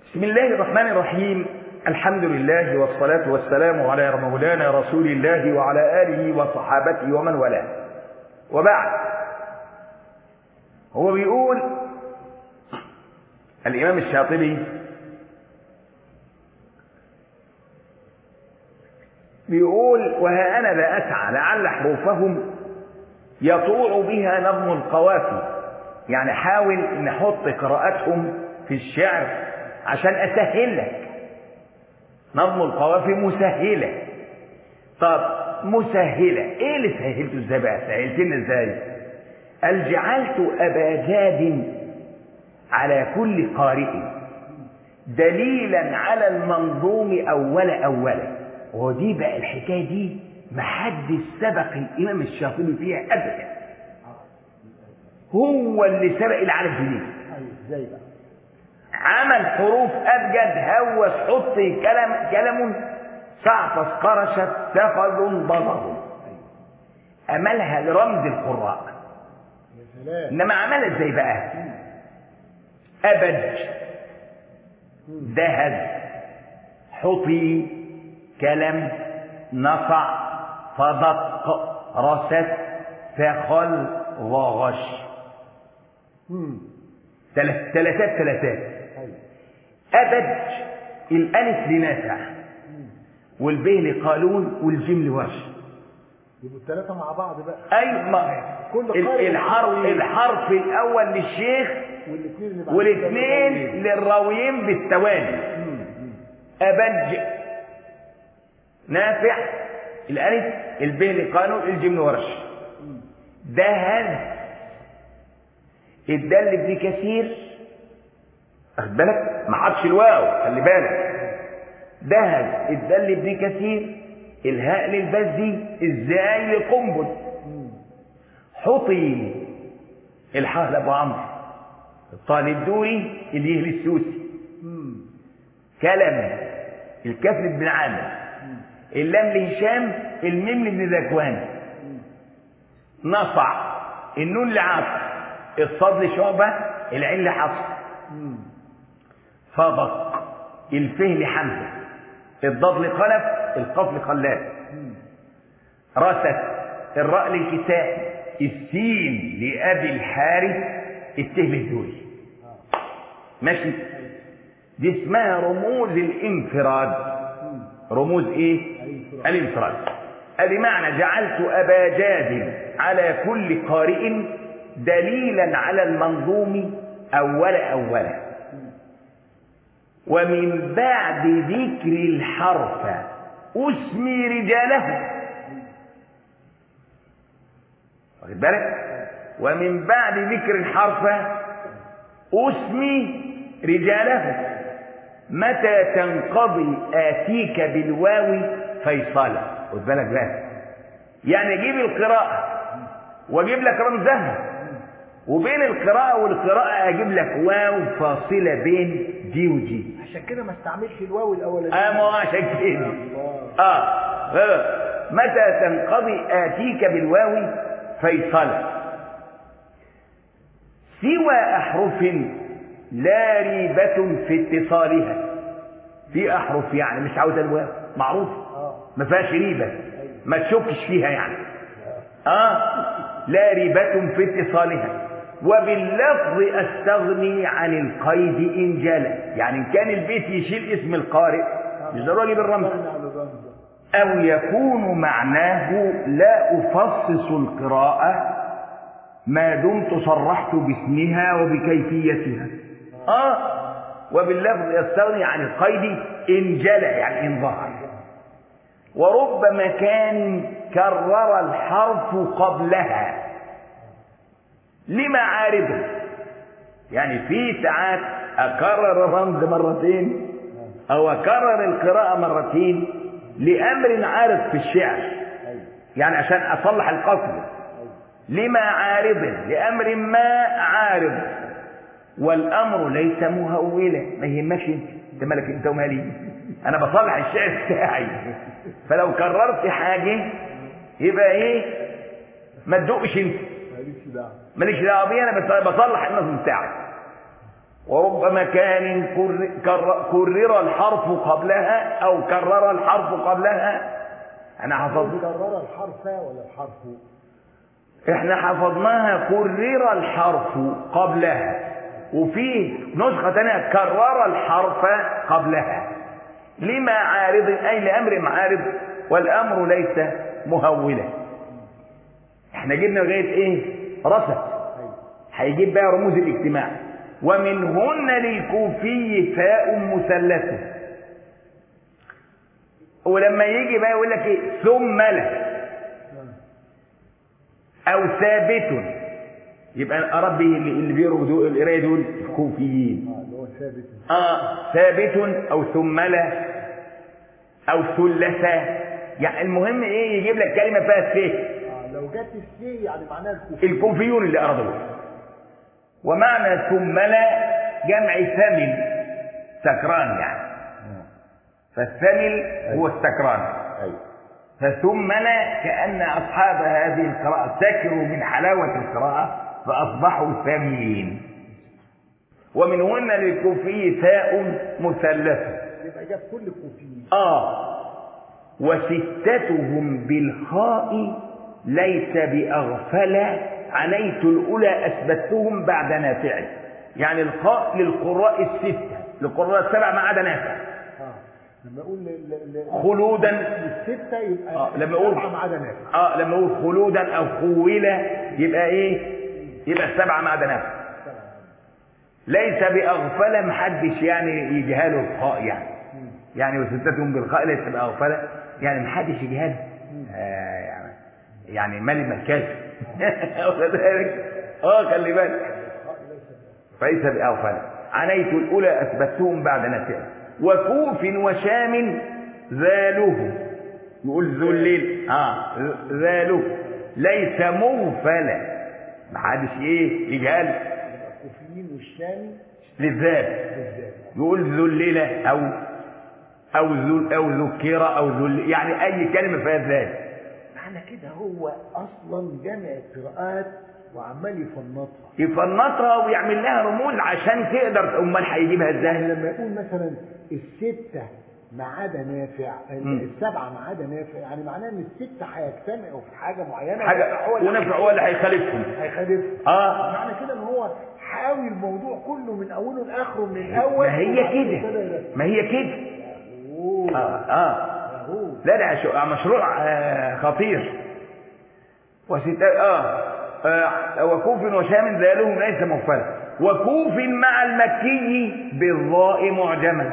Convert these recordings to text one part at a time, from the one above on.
بسم الله الرحمن الرحيم الحمد لله والصلاة والسلام على مولانا رسول الله وعلى آله وصحابته ومن والاه وبعد هو بيقول الإمام الشاطبي بيقول وها أنا لا أسعى لعل حروفهم يطوع بها نظم القوافي يعني حاول ان احط قراءتهم في الشعر عشان اسهل لك نظم القوافي مسهله طب مسهله ايه اللي سهلته ازاي بقى سهلت لنا ازاي قال جعلت ابا جاد على كل قارئ دليلا على المنظوم اول اولا ودي بقى الحكايه دي محدش سبق الامام الشاطبي فيها ابدا هو اللي سبق العالم في دي ازاي بقى عمل حروف ابجد هوس حط كلام كلم صعفص قرشت سفد ضضه املها لرمز القراء يا سلام انما عملها ازاي بقى ابج دهز حطي كلم نصع فدق رست فخل وغش مم. ثلاث ثلاثات ثلاثات ايوه أبد الألف لنافع والب لقالون والجيم لورش يبقوا الثلاثه مع بعض بقى أي ما كل ال- قارئ الحرف والراوي. الحرف الأول للشيخ والاثنين اللي بعد والاثنين كده للراويين بالتوالي مم. مم. أبج نافع الألف الب لقالون الجيم لورش مم. دهز الدال ابن كثير واخد بالك ما عادش الواو خلي بالك دهز الدال ابن كثير الهاء للبزي ازاي لقنبل مم. حطي الحاء لابو عمرو الطال الدوري اليه للسوسي مم. كلم الكسر بن عامر اللام لهشام الميم لابن ذكوان نصع النون لعاصم الصاد لشعبة العين لحفص مم. فضق الفه لحمزة الضاد لخلف القاف لخلاد مم. رست الراء للكساء السين لأبي الحارث الته للدوري آه. ماشي دي اسمها رموز الانفراد مم. رموز ايه الانفراد. الانفراد ادي معنى جعلت ابا جاد على كل قارئ دليلا على المنظوم اول اولا ومن بعد ذكر الحرف اسمي رجاله واخد بالك ومن بعد ذكر الحرف اسمي رجاله متى تنقضي آتيك بالواو فيصلا خد بالك بقى يعني اجيب القراءة واجيب لك رمزها وبين القراءة والقراءة اجيب لك واو فاصلة بين دي ودي عشان كده ما استعملش الواو الاولاني اه ما هو عشان كده الله. اه آه. متى تنقضي آتيك بالواو فيصلا سوى أحرف لا ريبة في اتصالها في أحرف يعني مش عاوزة الواو معروف اه ما فيهاش ريبة ما تشكش فيها يعني اه لا ريبة في اتصالها وباللفظ استغني عن القيد ان جلى يعني ان كان البيت يشيل اسم القارئ مش ضروري اجيب الرمز استغنى عن الرمز أو يكون معناه لا أفصص القراءة ما دمت صرحت باسمها وبكيفيتها آه وباللفظ يستغني عن القيد إن جلى يعني إن ظهر ورب مكان كرر الحرف قبلها لمعارضه يعني في ساعات أكرر الرمز مرتين أو أكرر القراءة مرتين لأمر عارض في الشعر ايوه يعني عشان أصلح القصد ايوه لما عارض لأمر ما عارض والأمر ليس مهولا ما يهمكش أنت أنت مالك أنت ومالي أنا بصلح الشعر بتاعي فلو كررت حاجة يبقى إيه ما تدقش أنت ماليش دعوه ماليش دعوة بيه أنا بس- بصلح النظم بتاعك ورب مكان كر- كر- كرر الحرف قبلها أو كرر الحرف قبلها احنا حفظنا كرر الحرف ولا الحرف احنا حفظناها كرر الحرف قبلها وفي نسخة تانية كرر الحرف قبلها لما عارض أي لأمر عارض والأمر ليس مهولا احنا جبنا لغاية ايه رسل ايوه هيجيب بقى رموز الاجتماع ومنهن للكوفي فاء مثلثة ولما يجي بقى يقول لك ايه ثم له او ثابت يبقى اراد به اللي اللي بيقروا دول القرايه دول الكوفيين اه اللي هو ثابت اه ثابت او ثم له او ثلثة يعني المهم ايه يجيب لك كلمه فيها ث اه لو جت السي يعني معناها الكوفي الكوفيون اللي أرادوه ومعنى ثم لا جمع ثمل سكران يعني فالثمل هو السكران ايوه فثم لا كأن أصحاب هذه القراءة سكروا من حلاوة القراءة فأصبحوا ثمين ومنهن للكوفي ثاء مثلثة يبقى جاب كل الكوفيين آه وستتهم بالخاء ليس بأغفل عنيت الأولى أثبتهم بعد نافع يعني الخاء للقراء الستة للقراء السبع ما عدا نافع اه لما اقول ل- ل- ل- خلودا الستة يبقى آه، لما أقول- سبعة ما عدا نافع اه لما اقول خلودا او خوله يبقى ايه يبقى السبعه ما عدا نافع ليس باغفل محدش يعني يجهله الخاء يعني يعني وستتهم بالخاء ليس باغفل يعني محدش يجهله آه يعني يعني مالي مركز واخد بالك اه خلي بالك فليس باغفل عنيت الاولى اثبتهم بعد نافع وكوف وشام ذاله يقول ذو الليل اه ذاله ليس مغفلا محدش ايه يجهل يبقى الكوفيين والشامي للذات بالذات يقول ذو الليلة أو أو ذو أو ذكر أو ذو الل- يعني أي كلمة فيها ذات معنى كده هو اصلا جامع القراءات وعمال يفنطها يفنطها ويعمل لها رموز عشان تقدر أمال هيجيبها يعني إزاي؟ لما يقول مثلا الستة ما عدا نافع مم. السبعة ما عدا نافع يعني معناه ان الستة هيجتمعوا في حاجة معينة حاجة ونافع هو اللي ونفع هو اللي هيخالفهم هيخالف آه معنى كده ان هو حاوي الموضوع كله من اوله لاخره من الاول ما هي وبعدين ابتدى كده يرتب. ما هي كده أوه. آه آه أوه. لا ده شو- مشروع آه خطير وستة آه, آه وكوف وشام ذالهم ليس مغفلا وكوف مع المكي بالضاء معجما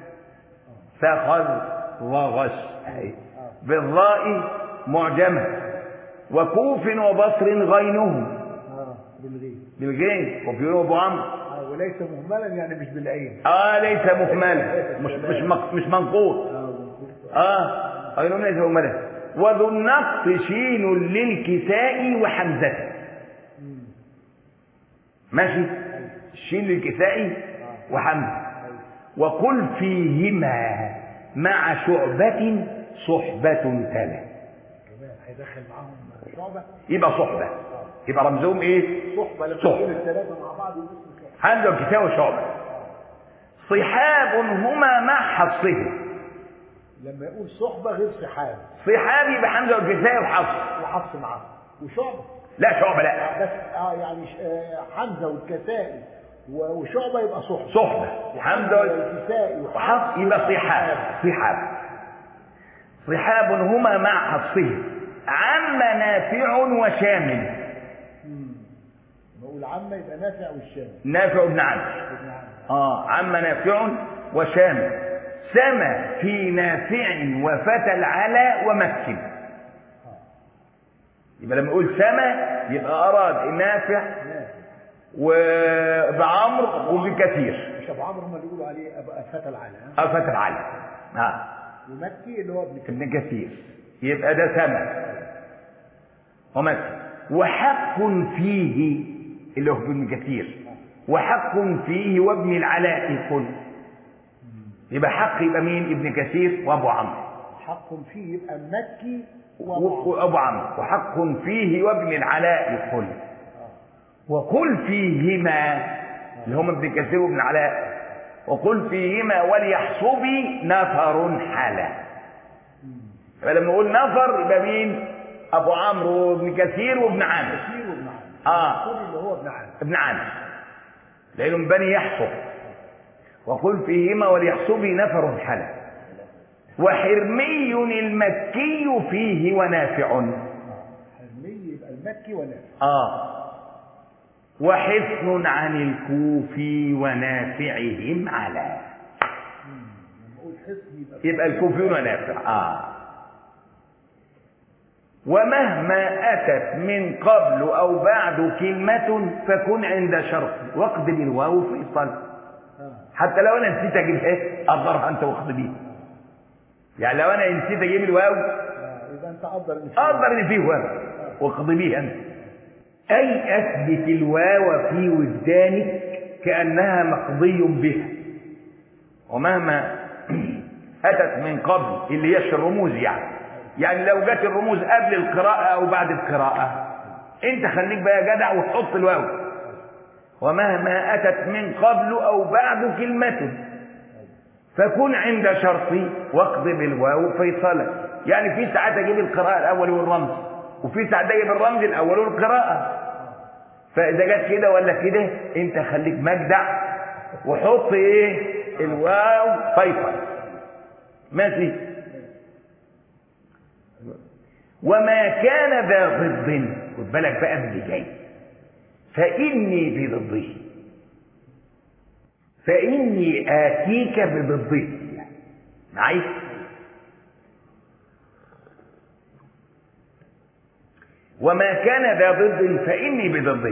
فخذ وغش أهي. بالضاء معجما وكوف وبصر غينهم اه بالغين بالغين وفي ابو عمرو آه وليس مهملا يعني مش بالعين اه ليس مهملا مش مش مق- مش منقوط اه بالظبط. اه غينهم ليس مهملا وذو النقص شين للكساء وحمزة مم. ماشي الشين للكساء وحمزة وقل فيهما مع شعبة صحبة تلا كمان هيدخل معاهم شعبة يبقى صحبة يبقى رمزهم ايه صحبة لما صحبة. يكون الثلاثة مع بعض يبقوا كده. حمزة والكساء وشعبة صحاب هما مع حفصه لما يقول صحبة غير سحاب صحاب يبقى حمزة والكساء وحفص وحفص معاه وشعبة لا شعبة لا بس اه يعني ش- آه، حمزة والكسائي و- وشعبة يبقى صحبة صحبة حمزة وال- والكسائي وحفص يبقى صحاب صحاب صحاب هما مع حفصه عم نافع وشامل نقول عمة يبقى نافع والشام نافع بن عمرو ابن عم. اه عم نافع وشامل سما في نافع وفتى العلا ومكن يبقى لما يقول سما يبقى اراد نافع نافع وبعمر وبكثير مش ابو عمرو هم اللي يقولوا عليه ابو فتى العلا ها؟ او فتى العلا آه. ومكي اللي هو ابن كثير ابن كثير يبقى ده سما ومكي وحق فيه اللي هو ابن كثير وحق فيه وابن العلاء كل يبقى حق يبقى مين ابن كثير وابو عمرو حق فيه يبقى مكي و- وابو عمرو وابو عمرو وحق فيه وابن العلاء كل وقل فيهما اللي هم ابن كثير وابن علاء وقل فيهما وليحصبي نفر حلا فلما نقول نفر يبقى مين ابو عمرو وابن كثير وابن عامر كثير وابن عامر آه. كل اللي هو ابن عامر ابن عامر لانه من بني يحصب وقل فيهما وليحصبي نفر حلا وحرمي المكي فيه ونافع حرمي يبقى المكي ونافع آه وحصن عن الكوفي ونافعهم على لما اقول حصن يبقى يبقى الكوفي ونافع آه ومهما أتت من قبل أو بعد كلمة فكن عند شرط واقدم الواو في صل آه. حتى لو أنا نسيت أجيب إيه أقدرها أنت واقدميه يعني لو أنا نسيت أجيب الواو آه. يبقى انت قدر ان في- أقدر إن فيه واو واقدميه أنت أي أثبت الواو في وجدانك كأنها مقضي بها ومهما أتت من قبل اللي هي الرموز يعني يعني لو جت الرموز قبل القراءة أو بعد القراءة أنت خليك بقى يا جدع وتحط الواو ومهما أتت من قبل أو بعد كلمة فكن عند شرطي واقضي الواو فيصلا يعني في ساعات اجيب القراءه الاول والرمز وفي ساعات اجيب الرمز الاول والقراءه فاذا جت كده ولا كده انت خليك مجدع وحط ايه الواو فيصل ماشي وما كان ذا ضد خد بالك بقى من اللي جاي فاني بضده فإني آتيك بضده معي وما كان ذا ضد فإني بضده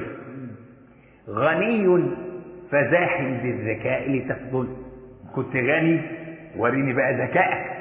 غني فزاحم بالذكاء لتفضل كنت غني وريني بقى ذكائك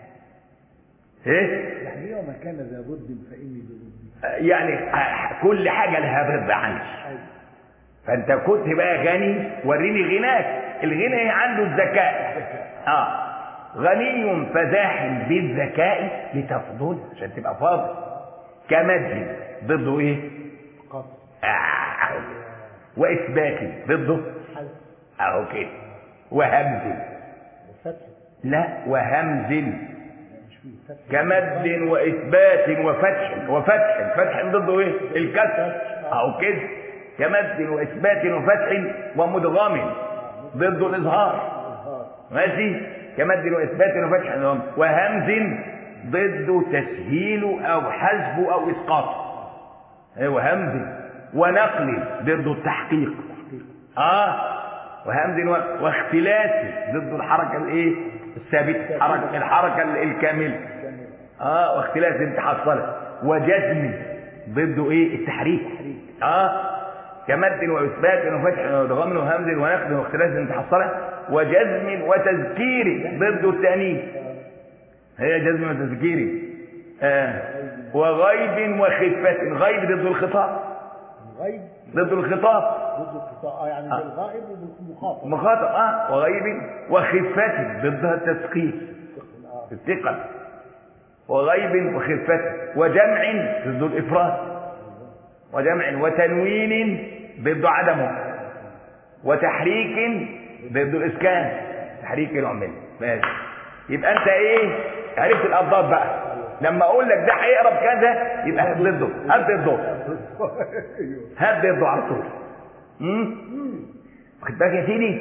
ايه يعني ايه وما كان ذا ضد فاني بضد يعني كل حاجة لها ضد عندي أيوة. فانت كنت بقى غني وريني غناك الغنى عنده الذكاء اه غني فزاحم بالذكاء لتفضل عشان تبقى فاضل كمد ضده ايه قطع آه. أهو. واثبات ضده حذف اهو كده وهمز وفتح لا وهمز لا مش فيه فتح كمد واثبات وفتح وفتح فتح ضده ايه الكسر اهو كده كمد واثبات وفتح ومدغم ضده الاظهار إظهار. ماشي كمد واثبات وفتح وهمز ضده تسهيل او حذف او اسقاط ايوه همز ونقل ضده التحقيق اه وهمز و- واختلاس ضد الحركه الايه الثابته حركه الحركه ال- الكامله كمل. اه واختلاس انت حصلت وجزم ضده ايه التحريك اه كمد واثبات وفتح وضغم وهمز ونقد واختلاس انت حصلت وجزم وتذكير ضده التانيث هي جزم وتذكير آه. وغيب وخفة غيب ضد الخطاب الغيب ضد الخطاب ضد القطاع اه يعني آه. بالغائب وبالمخاطب مخاطب اه وغيب وخفة ضدها التثقيل اه الثقل وغيب وخفة وجمع ضد الإفراد وجمع وتنوين ضد عدمه وتحريك ضد الإسكان تحريك نوع منه ماشي يبقى أنت إيه عرفت الأضداد بقى لما أقول لك ده هيقرب كذا يبقى هات ضده هات ضده ايوه هات ضده على طول امم خد بالك يا سيدي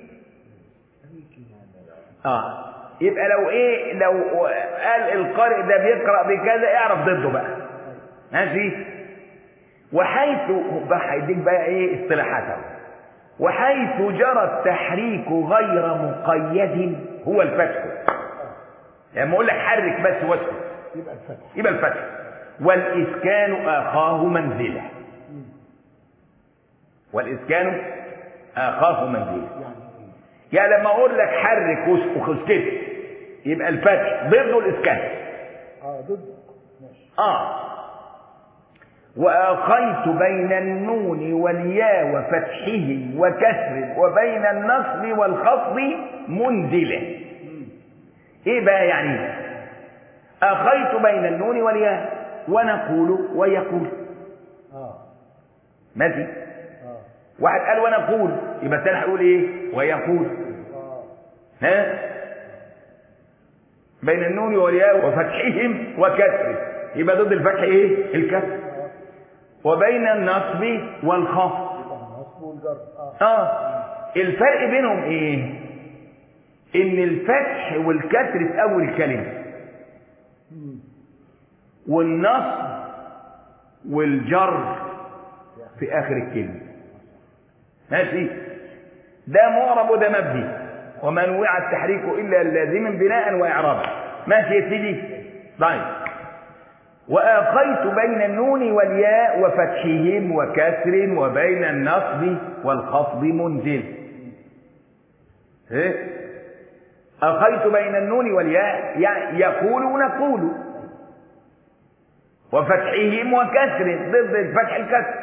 اه يبقى لو ايه لو قال القارئ ده بيقرا بكذا اعرف ضده بقى ماشي وحيث بقى هيديك بقى ايه اصطلاحاته وحيث جرى التحريك غير مقيد هو الفتح لما اقول لك حرك بس واسكت يبقى الفتح يبقى الفتح والاسكان اخاه منزله والاسكان اخاه منزله يعني ايه يعني لما اقول لك حرك وس- واسكت يبقى الفتح ضده الاسكان اه ضد ماشي اه واخيت بين النون والياء وفتحه وكسر وبين النصب والخفض منزله ايه بقى يعني اخيت بين النون والياء ونقول ويقول اه ماشي اه واحد قال وانا اقول يبقى الثاني هيقول ايه ويقول اه ها بين النون والياء وفتحهم وكسره يبقى ضد الفتح ايه الكسر وبين النصب والخفض يبقى النصب والجر اه اه الفرق بينهم ايه ان الفتح والكسر في اول الكلمه مم. والنصب والجر في اخر الكلمه ماشي ده معرب وده مبني وما نوع التحريك الا لازما بناء واعرابا ماشي يا سيدي طيب واخيت بين النون والياء وفتحهم وكسر وبين النصب والخفض منزل ايه اخيت بين النون والياء يعني يقول نقول وفتحهم وكسر ضد الفتح الكسر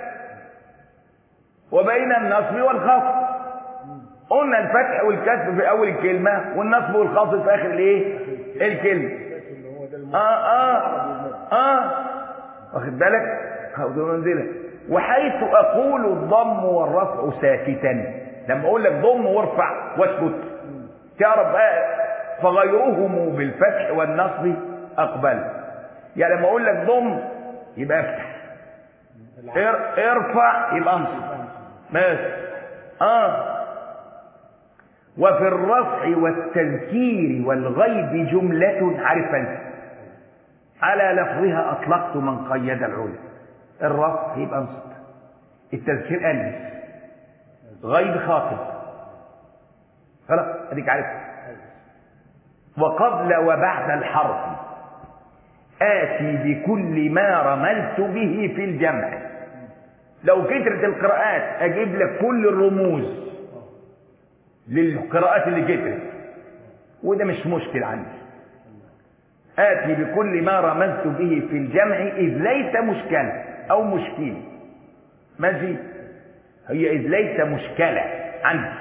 وبين النصب والخفض قلنا الفتح والكسر في اول الكلمه والنصب والخفض في اخر الايه الكلمه لكن هو ده المعنى اه اه اه واخد بالك خفض منزله وحيث اقول الضم والرفع ساكتا لما اقول لك ضم وارفع واسكت تعرف بقى فغيرهم بالفتح والنصب اقبل يعني لما اقول لك ضم يبقى افتح ار- ارفع يبقى انصب ماشي اه وفي الرفع والتذكير والغيب جملة عارف انت على لفظها اطلقت من قيد العلا الرفع يبقى انصب التذكير انس غيب خاطب خلاص اديك عارف وقبل وبعد الحرف آتي بكل ما رملت به في الجمع لو كترت القراءات أجيب لك كل الرموز للقراءات اللي كترت وده مش مشكل عندي آتي بكل ما رمزت به في الجمع إذ ليس مشكلة أو مشكلة ماشي هي إذ ليس مشكلة عندي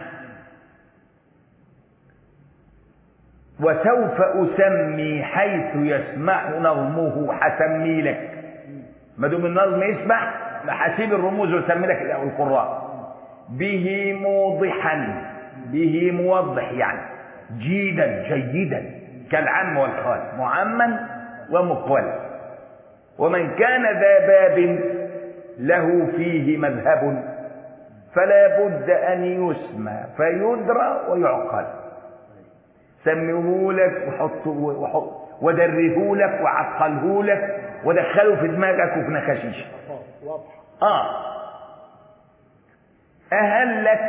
وسوف أسمي حيث يسمع نظمه حسمي لك ما دام النظم يسمع هسيب الرموز واسمي لك القراء به موضحا به موضح يعني جيدا جيدا كالعم والخال معما ومقول ومن كان ذا باب له فيه مذهب فلا بد أن يسمى فيدرى ويعقل سميه لك وحطه وحط ودره لك وعقله لك ودخله في دماغك وفي نخاشيش واضحه اه أهلت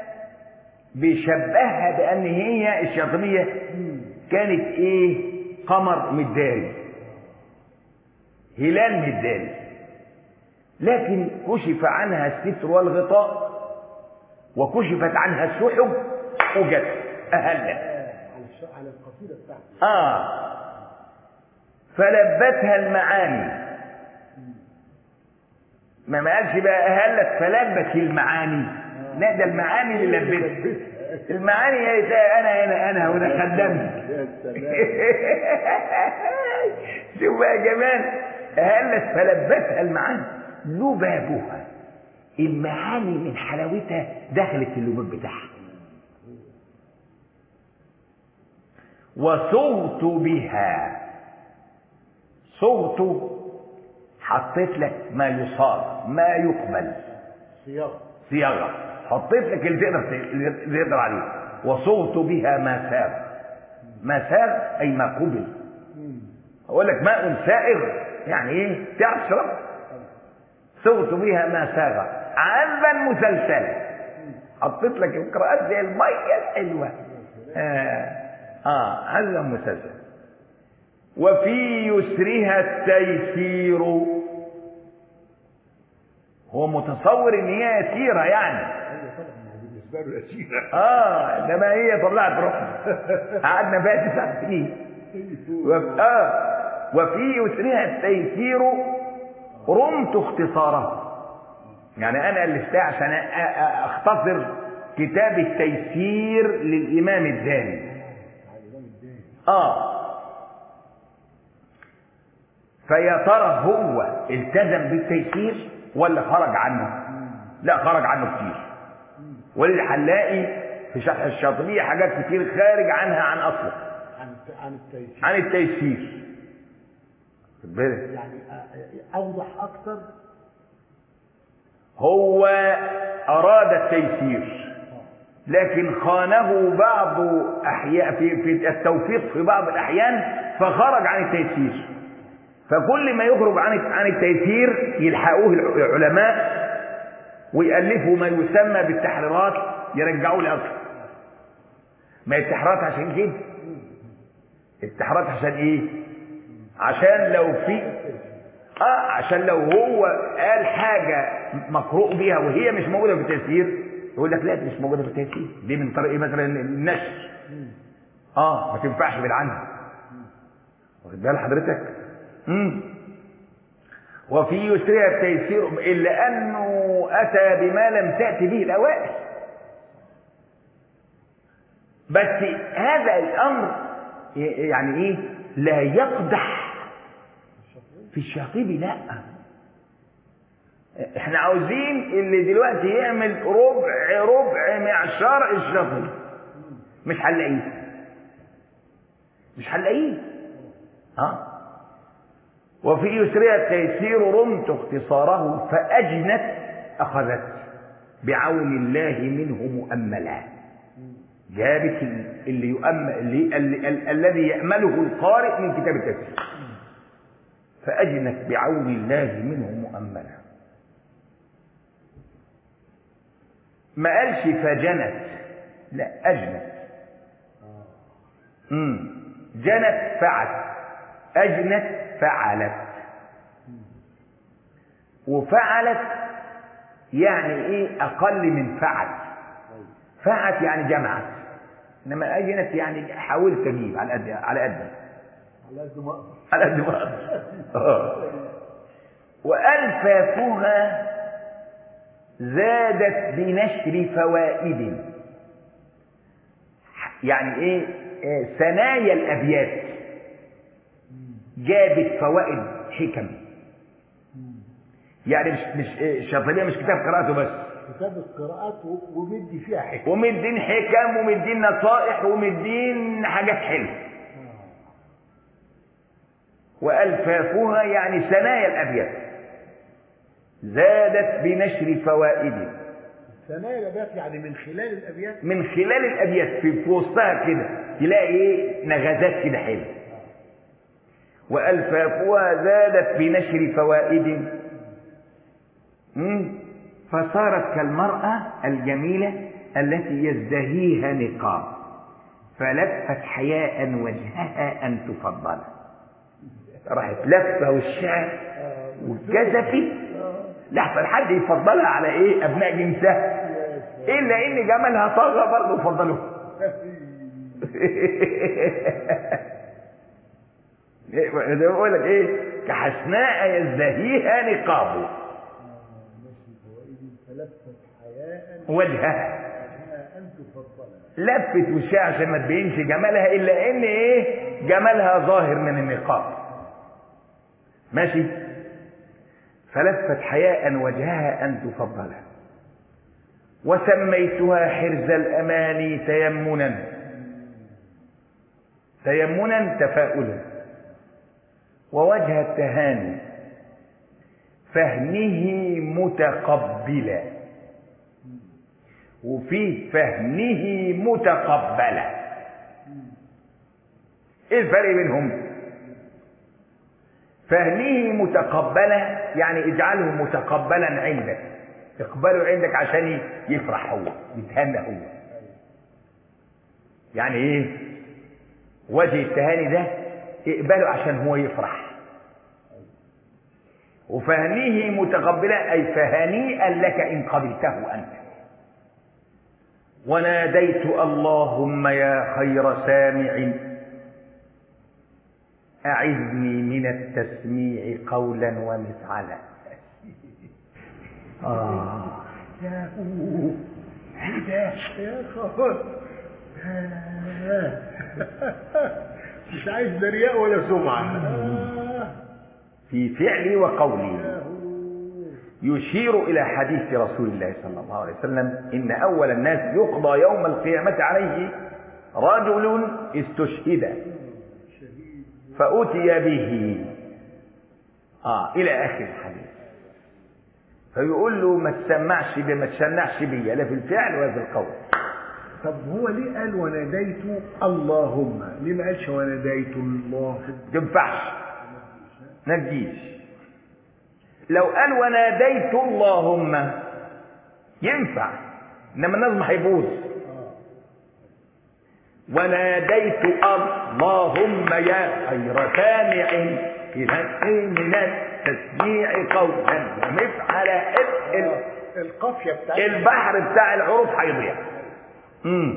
بيشبهها بأن هي الشاطبية كانت إيه قمر مداري هلال مداري لكن كشف عنها الستر والغطاء وكشفت عنها السحب وجت أهلت على الش... على القصيده بتاعتي آه فلبتها المعاني ما ما قالش بقى أهلت فلبت المعاني لا ده المعاني اللي لبتها المعاني هي ده انا انا انا وانا خدمت يا سلام شوف بقى يا جمال هلت فلبتها المعاني لبابها المعاني من حلاوتها دخلت في اللباب بتاعها وصغت بها صغت حطيت لك ما يصار ما يقبل صياغه صياغه حطيت لك اللي تقدر اللي تقدر عليه وصغت بها ما ساغ ما ساغ اي ما قبل اقول لك ماء سائغ يعني ايه تشرب صغت بها ما ساغ عذبا مسلسلا حطيت لك القراءات زي الميه الحلوه اه, آه عذبا مسلسلا وفي يسرها التيسير هو متصور ان هي يسيره يعني ايوه طبعا بالنسبه له يسيره اه ده ما هي طلعت روحنا قعدنا فيها تسع سنين وف... آه وفي يسرها التيسير رمت اختصاره يعني انا الفتاة عشان أ- أ- اختصر كتاب التيسير للامام الداني اه فيا ترى هو التزم بالتيسير ولا خرج عنه لا خرج عنه كتير وللحلاقي في شرح الشاطبية حاجات كتير خارج عنها عن أصله عن عن التيسير عن التيسير خد بالك يعني أ- اوضح اكتر هو أراد التيسير لكن خانه بعض أحياء في, في التوفيق في بعض الأحيان فخرج عن التيسير فكل ما يخرج عن عن التيسير يلحقوه العلماء ويألفوا ما يسمى بالتحريرات يرجعوه لأصله ما هي التحريرات عشان كده التحريرات عشان ايه عشان لو في اه عشان لو هو قال حاجه مقروء بيها وهي مش موجوده في التيسير يقول لك لا دي مش موجوده في التيسير دي من طريق مثلا النشر اه ما تنفعش بالعنها واخد بال حضرتك امم وفي يسرها التيسير الا انه اتى بما لم تاتي به الاوائل بس هذا الامر يعني ايه لا يقدح في الشاطبي لا احنا عاوزين اللي دلوقتي يعمل ربع ربع معشار الشاطبي مش هنلاقيه مش هنلاقيه ها وفي يسرها التيسير رمت اختصاره فأجنت أخذت بعون الله منه مؤملا جابت اللي يؤمل اللي ال- ال- الذي يأمله القارئ من كتاب التفسير فأجنت بعون الله منه مؤملا ما قالش فجنت لا أجنت امم جنت فعلت أجنت فعلت وفعلت يعني ايه اقل من فعل فعلت يعني جمعت انما اجنت يعني حاولت اجيب على قد على قد على قد ما اقدر على قد ما اقدر آه. والفافها زادت بنشر فوائد يعني ايه آه، ثنايا الابيات جابت فوائد حكم يعني مش مش إيه، الشاطبيه مش كتاب قراءته بس كتاب القراءات و- ومدي فيها حكمة ومدين حكم ومدين نصائح ومدين حاجات حلوه والفافها يعني ثنايا الابيات زادت بنشر فوائد ثنايا الابيات يعني من خلال الابيات من خلال الابيات في في وسطها كده تلاقي ايه نغزات كده حلوه والفافها زادت بنشر فوائد مم. فصارت كالمراه الجميله التي يزدهيها نقاب فلفت حياء وجهها ان تفضل راحت لفه وشها واتجزفت لحظه حد يفضلها على ايه ابناء جنسها الا ان جمالها طغى برضه فضلوه زي ما بقول لك ايه كحسناء يزدهيها نقابه ماشي فوائد فلفت حياء وجهها وجهها ان تفضلها لفت وشها عشان ما تبينش جمالها الا ان ايه جمالها ظاهر من النقاب ماشي فلفت حياء وجهها ان تفضلها وسميتها حرز الاماني تيمنا تيمنا تفاؤلا ووجه التهاني فهمه متقبلا وفي فهمه متقبلا ايه الفرق بينهم فهمه متقبلا يعني اجعله متقبلا عندك اقبله عندك عشان يفرح هو يتهنى هو يعني ايه وجه التهاني ده اقبله عشان هو يفرح وفهمه متقبلا اي فهنيئا لك ان قبلته انت وناديت اللهم يا خير سامع أعذني من التسميع قولا ومفعلا آه يا هو ده يا خبر مش عايز لا رياء ولا سمعة آه. في فعلي وقولي يا هو يشير إلى حديث رسول الله صلى الله عليه وسلم إن أول الناس يقضى يوم القيامة عليه رجل استشهد فأتي به آه إلى آخر الحديث فيقول له ما تسمعش بي ما تشنعش بيا لا في الفعل ولا في القول طب هو ليه قال وناديت اللهم ليه ما قالش وناديت الله ما تنفعش ما تجيش لو قال وناديت اللهم ينفع انما النظم هيبوظ وناديت اللهم يا خير سامع إلى من التسميع قولا ومفعل ال- القافية بتاعت البحر بتاع العروض هيضيع امم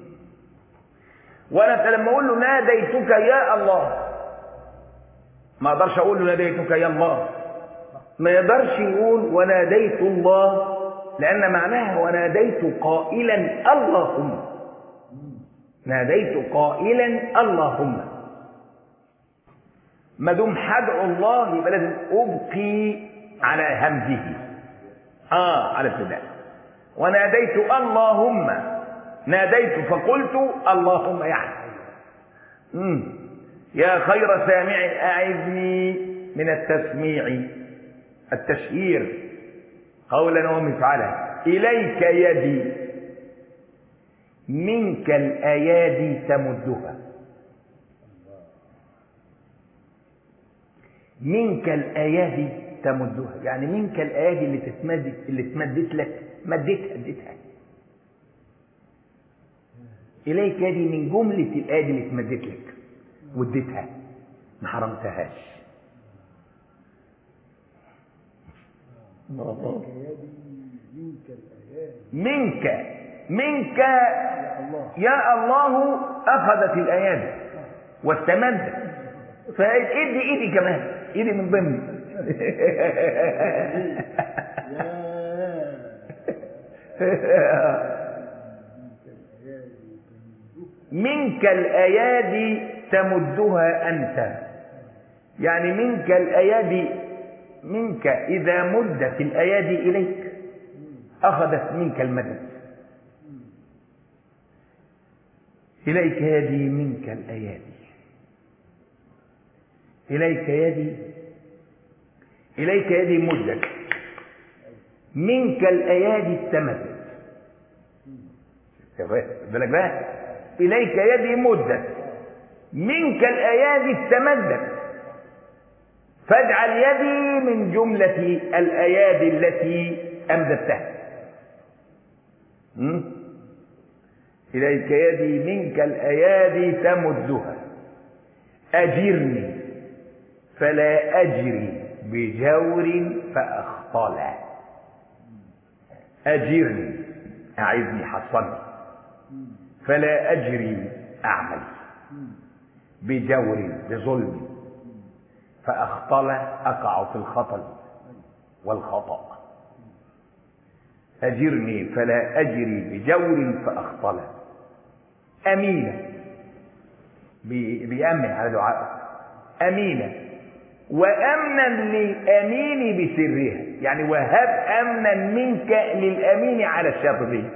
وانا لما اقول له ناديتك يا الله ما اقدرش اقول له ناديتك يا الله ما يقدرش يقول وناديت الله لان معناها وناديت قائلا اللهم ناديت قائلا اللهم ما دام حدعو الله يبقى لازم ابقي على همزه اه على ابتداء وناديت اللهم ناديت فقلت اللهم يعني مم. يا خير سامع أعذني من التسميع التشهير قولا ومفعلا إليك يدي منك الأيادي تمدها منك الأيادي تمدها يعني منك الأيادي اللي تتمد اللي تمدت لك مدتها اديتها إليك يدي من جملة الأيادي اللي اتمدت لك واديتها ما حرمتهاش منك منك الله يا الله أخذت الأيادي واستمدت فادي ايدي كمان ايدي من ضمن منك الأيادي تمدها أنت يعني منك الأيادي منك إذا مدت الأيادي إليك أخذت منك المدد إليك يدي منك الأيادي إليك يدي إليك يدي مدت منك الأيادي استمدت بالك بقى إليك يدي مدت منك الأيادي استمدت فاجعل يدي من جملة الأيادي التي أمددتها م? إليك يدي منك الأيادي تمدها أجرني فلا أجري بجور فأخطلا أجرني أعزني حصني فلا أجري أعمل بجور بظلم فأخطل أقع في الخطل والخطأ أجرني فلا أجري بجور فأخطل أمينة بي- بيأمن على دعائه أمينة وأمنا للأمين بسرها يعني وهب أمنا منك للأمين على الشاطبين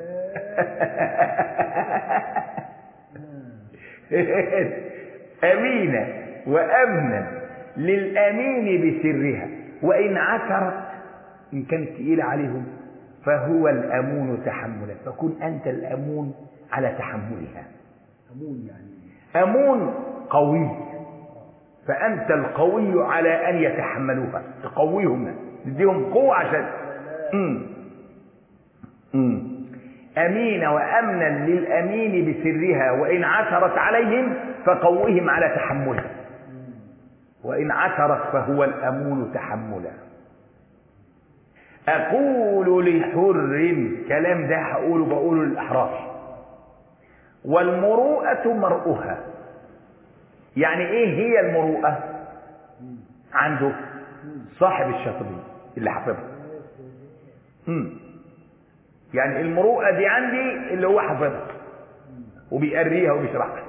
أمينة وأمنا للأمين بسرها وإن عثرت إن كانت تقيلة عليهم فهو الأمون تحملا فكن أنت الأمون على تحملها أمون يعني أمون قوي فأنت القوي على أن يتحملوها تقويهم تديهم قوة عشان مم. مم. أمين وأمنا للأمين بسرها وإن عثرت عليهم فقوهم على تحملها وإن عثرت فهو الأمون تحملا أقول لحر كلام ده هقوله بقوله للأحرار والمروءة مرؤها يعني ايه هي المروءة عنده صاحب الشاطبي اللي حافظها مم. يعني المروءة دي عندي اللي هو حافظها وبيقريها وبيشرحها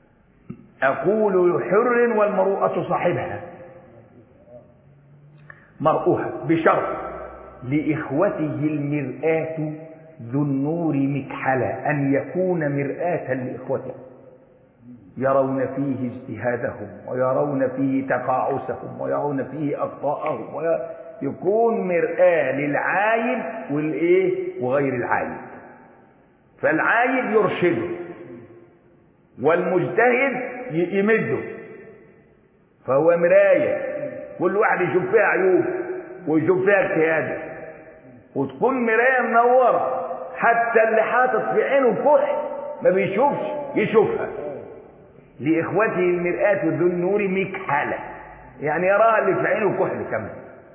أقول لحر والمروءة صاحبها مرؤوها بشرط لإخوته المرآة ذو النور مكحلة أن يكون مرآة لإخوته يرون فيه اجتهادهم ويرون فيه تقاعسهم ويرون فيه أخطاءهم ويكون مرآة للعايب والإيه وغير العايب فالعايب يرشده والمجتهد يمده فهو مراية كل واحد يشوف فيها عيوب ويشوف فيها اجتهاده وتكون مراية منورة حتى اللي حاطط في عينه كحل ما بيشوفش يشوفها لإخوته المرآة ذو النور مكحلة يعني يراها اللي في عينه كحل كمان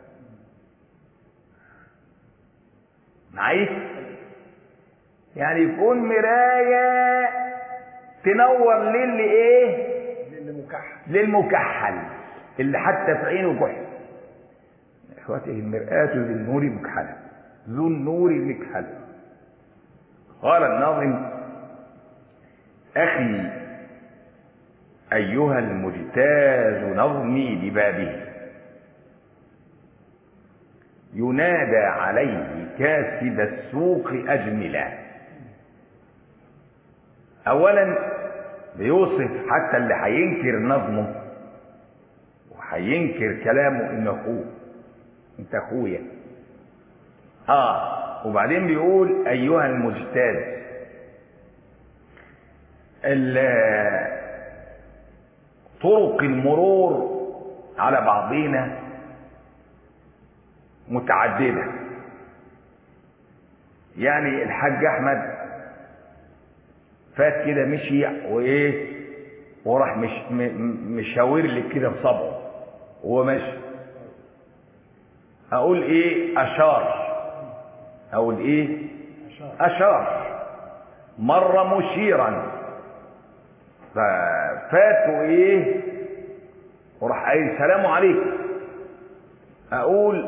معايا يعني يكون مراية تنور للي ايه للمكحل للمكحل اللي حتى في عينه كحل اخوته المرآة ذو النور مكحلة ذو النور مكحلة قال الناظم أخي أيها المجتاز نظمي ببابه ينادى عليه كاسد السوق أجملا أولا بيوصف حتى اللي هينكر نظمه وهينكر كلامه إنه أخوه أنت أخويا آه وبعدين بيقول أيها المجتاز طرق المرور على بعضنا متعددة يعني الحاج أحمد فات كده مشي وإيه وراح مش مشاور لك كده بصبعه وهو ماشي أقول إيه أشار أقول إيه أشار مر مشيرا ففاتوا ايه وراح قايل سلام عليكم اقول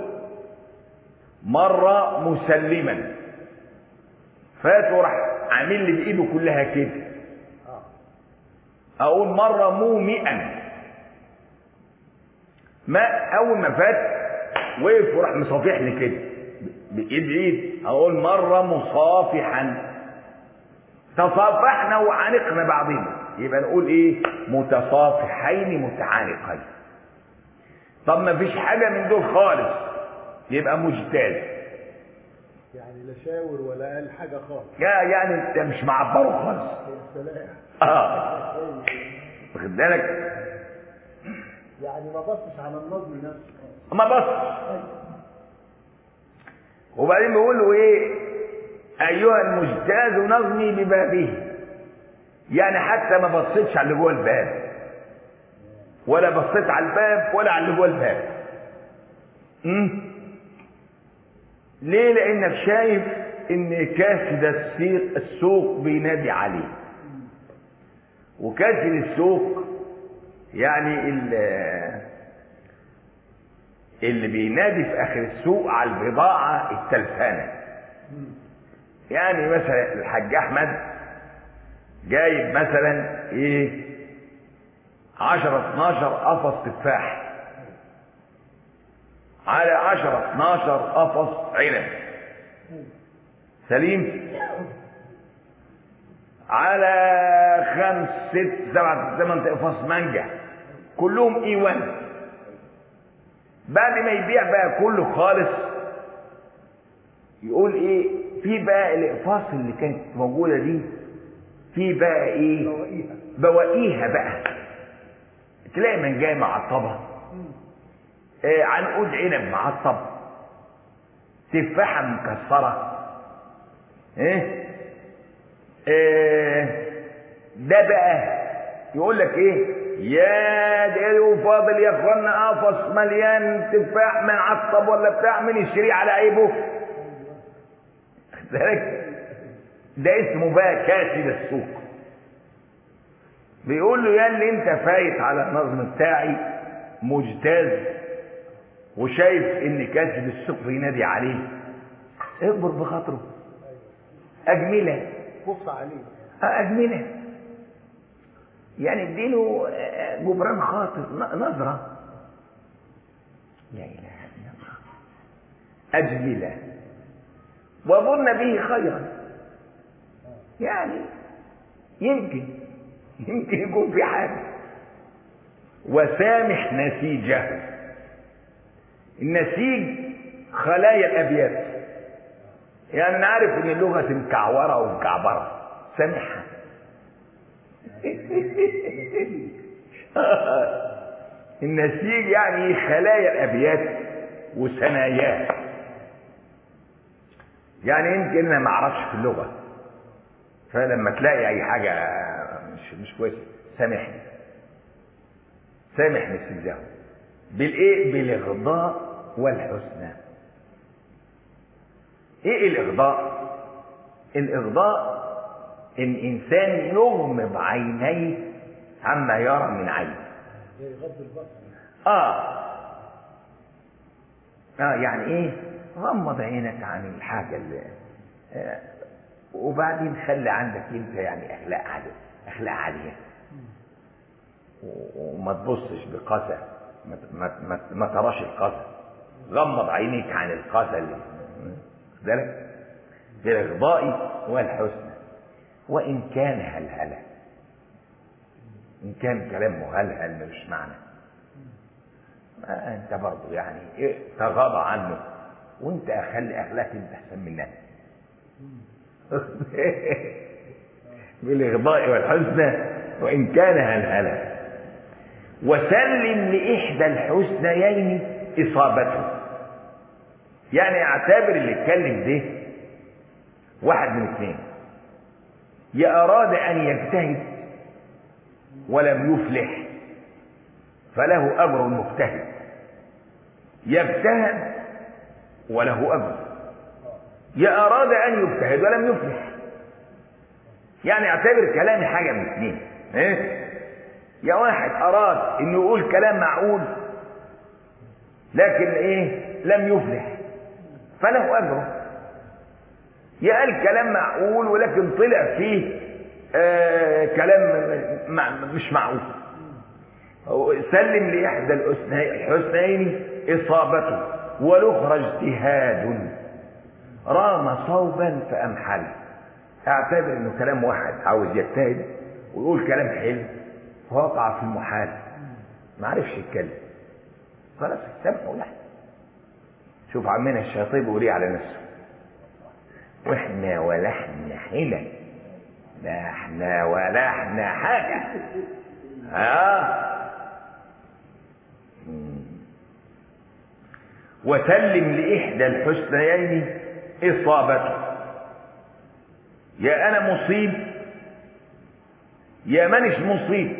مر مسلما فات وراح عامل لي بايده كلها كده اقول مر مومئا ما اول ما فات وقف وراح مصافح لي كده بايد ايد اقول مر مصافحا تصافحنا وعانقنا بعضنا يبقى نقول ايه متصافحين متعانقين طب ما فيش حاجة من دول خالص يبقى مجتاز يعني لا شاور ولا قال حاجة خالص يا يعني انت مش معبره خالص يا سلام اه واخد بالك يعني ما بصش على النظم نفسه ما بص وبعدين بيقول له ايه ايها المجتاز نظمي ببابه يعني حتى ما بصيتش على اللي جوه الباب ولا بصيت على الباب ولا على اللي جوه الباب امم ليه لانك شايف ان كاسد السيق السوق بينادي عليه وكاسد السوق يعني اللي بينادي في اخر السوق على البضاعه التلفانه يعني مثلا الحاج احمد جايب مثلا ايه 10 12 قفص تفاح على 10 12 قفص عنب سليم على خمس ست سبع ثمان اقفاص مانجا كلهم اي 1 بعد ما يبيع بقى كله خالص يقول ايه في بقى الاقفاص اللي كانت موجوده دي في بقى ايه بواقيها بواقيها بقى تلاقي من جاي معطبه آه عنقود عنب معطب تفاحه مكسره ايه آه ده بقى يقول لك ايه يا ده فاضل يا اخوانا قفص مليان تفاح من عطب ولا بتاع من يشتريه على عيبه ذلك ده اسمه بقى كاسد السوق بيقول له يا اللي انت فايت على النظم بتاعي مجتاز وشايف ان كاسد السوق بينادي عليه اكبر بخاطره اجمله بص عليه اجمله يعني اديله جبران خاطر نظره لا اله الا الله أجمله وظن به خيرا يعني يمكن يمكن يكون في حاجة وسامح نسيجه النسيج خلايا الأبيات يعني أنا عارف إن اللغة مكعورة ومكعبرة سامحها النسيج يعني خلايا الأبيات وثناياه يعني يمكن انا ما اعرفش في اللغه فلما تلاقي اي حاجه مش مش كويسه سامحني سامح نسيجه بالايه بالاغضاء والحسنى ايه الاغضاء الاغضاء ان انسان يغمض عينيه عما يرى من عينه زي غض البصر اه اه يعني ايه غمض عينك عن الحاجة اللي آه وبعدين خلي عندك انت يعني اخلاق عالية اخلاق عالية و- وما تبصش بقسى ما ت- ما ما, ما تراش القسى غمض عينيك عن القسى اللي واخد بالك بالإغضاء والحسنى وإن كان هلهلة إن كان كلام مهلهل ملوش معنى ما أنت برضه يعني إيه تغاضى عنه وأنت أخلي أخلاقك أنت أحسن منها بالإغضاء والحسنى وإن كان هلهلة وسلم لإحدى الحسنيين إصابته يعني اعتبر اللي اتكلم ده واحد من اثنين يا أراد أن يجتهد ولم يفلح فله أجر المجتهد يجتهد وله أجر يا أراد أن يجتهد ولم يفلح يعني اعتبر كلامي حاجة من اثنين إيه؟ يا واحد أراد إنه يقول كلام معقول لكن إيه لم يفلح فله أجره يا قال كلام معقول ولكن طلع فيه آه كلام مع مش معقول سلم لإحدى الحسنين إصابته والأخرى اجتهاد رام صوبا فأمحل اعتبر انه كلام واحد عاوز يجتهد ويقول كلام حلو فوقع في المحال ما عرفش يتكلم خلاص سامحه له شوف عمنا الشياطين بيقول ايه على نفسه واحنا ولا احنا حلل لا احنا ولا احنا حاجه ها وسلم لإحدى الحسنيين إصابته يا أنا مصيب يا منش مصيب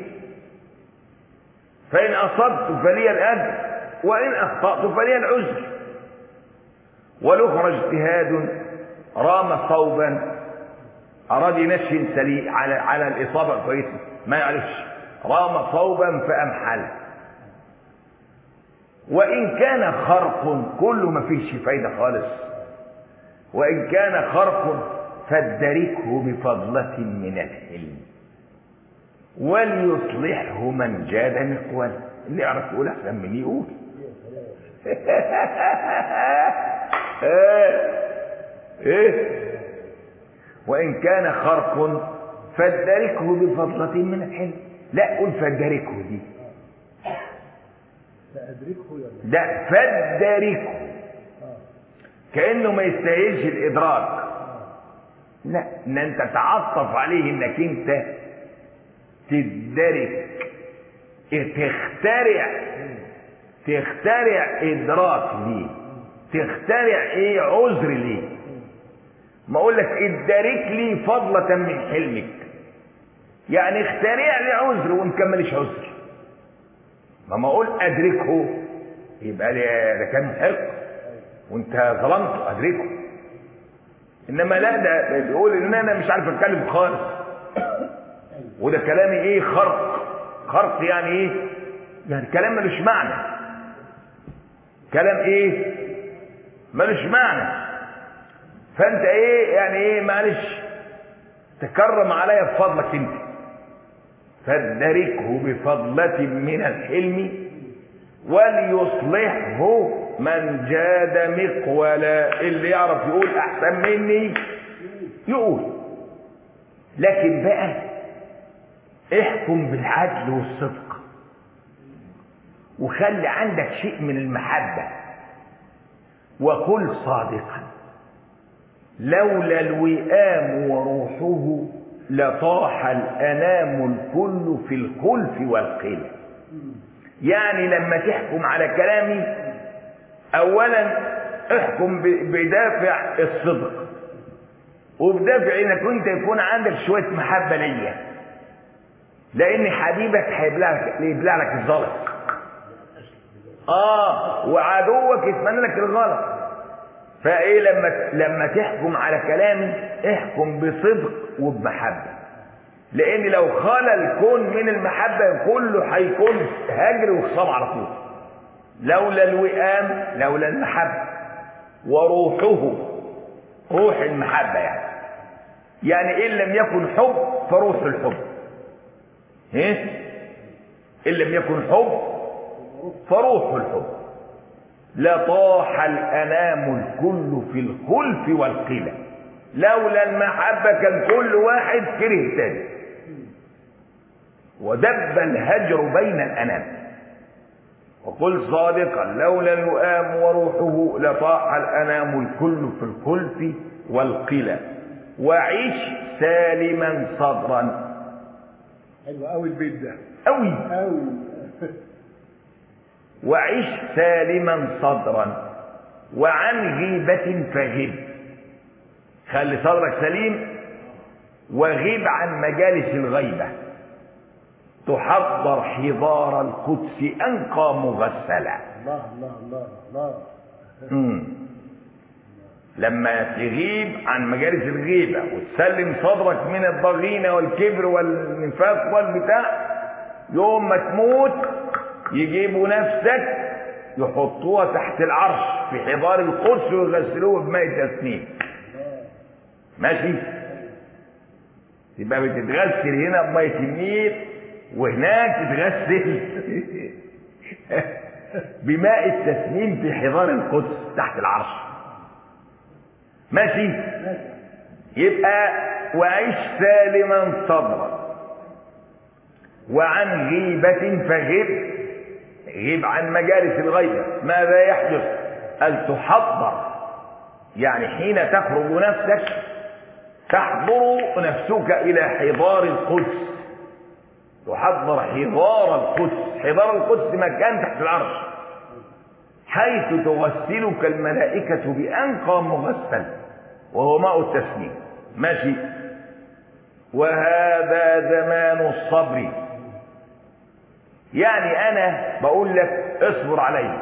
فإن أصبت فلي الأجر وإن أخطأت فلي العذر والأخرى اجتهاد رام صوبا أراد ينشن سليم على على الإصابة الكويسة ما يعرفش رام صوبا فأمحل وإن كان خرق كله ما فيش فايدة خالص وإن كان خرق فادركه بفضلة من الحلم وليصلحه من جاد مقوال اللي يعرف يقول أحسن من يقول إيه وإن كان خرق فادركه بفضلة من الحلم لا قل فادركه دي سأدركه يلا ده فادركه آه. كأنه ما يستاهلش الإدراك لا ان انت تعطف عليه انك انت تدرك تخترع تخترع ادراك ليه تخترع ايه عذر ليه ما اقول لك ادرك لي فضلة من حلمك يعني اخترع لي عذر وما كملش عذر ما ما اقول ادركه يبقى لي- ده كان حق وانت ظلمته ادركه انما لا ده بيقول ان انا مش عارف اتكلم خالص وده كلامي ايه خرق خرق يعني ايه يعني كلام ملوش معنى كلام ايه ملوش معنى فانت ايه يعني ايه معلش تكرم عليا بفضلك انت فادركه بفضلة من الحلم وليصلحه من جاد مقولا اللي يعرف يقول احسن مني يقول لكن بقى احكم بالعدل والصدق وخلي عندك شيء من المحبة وكل صادقا لولا الوئام وروحه لطاح الأنام الكل في الخلف والقلة يعني لما تحكم على كلامي أولا احكم بدافع الصدق وبدافع انك انت يكون عندك شويه محبه ليا لان حبيبك هيبلع لك يبلع لك الزلط اه وعدوك يتمنى لك الغلط فايه لما لما تحكم على كلامي احكم بصدق وبمحبه لان لو خلى الكون من المحبه كله هيكون هجر وخصام على طول لولا الوئام لولا المحبه وروحه روح المحبه يعني يعني ان لم يكن حب فروح الحب ايه ان لم يكن حب فروح الحب لطاح الانام الكل في الخلف والقلة لولا المحبة كان كل واحد كره التاني ودب الهجر بين الانام وقل صادقا لولا الوئام وروحه لطاح الانام الكل في الخلف والقلة وعش سالما صدرا حلو قوي البيت ده أوي قوي وعش سالما صدرا وعن غيبة فغب خلي صدرك سليم وغيب عن مجالس الغيبة تحضر حضار القدس أنقى مغسلا الله الله الله الله مم. لما تغيب عن مجالس الغيبة وتسلم صدرك من الضغينة والكبر والنفاق والبتاع يوم ما تموت يجيبوا نفسك يحطوها تحت العرش في حضار القدس ويغسلوه بماء تسنيم ماشي يبقى بتتغسل هنا بمية النيل وهناك تتغسل بماء التسنيم في حضار القدس تحت العرش ماشي يبقى وعيش سالما صبرا وعن غيبة فغب غيب عن مجالس الغيبة ماذا يحدث أن تحضر يعني حين تخرج نفسك تحضر نفسك إلى حضار القدس تحضر حضار القدس حضار القدس مكان تحت العرش حيث تغسلك الملائكة بأنقى مغسل وهو ماء التسليم ماشي وهذا زمان الصبر يعني أنا بقول لك اصبر عليه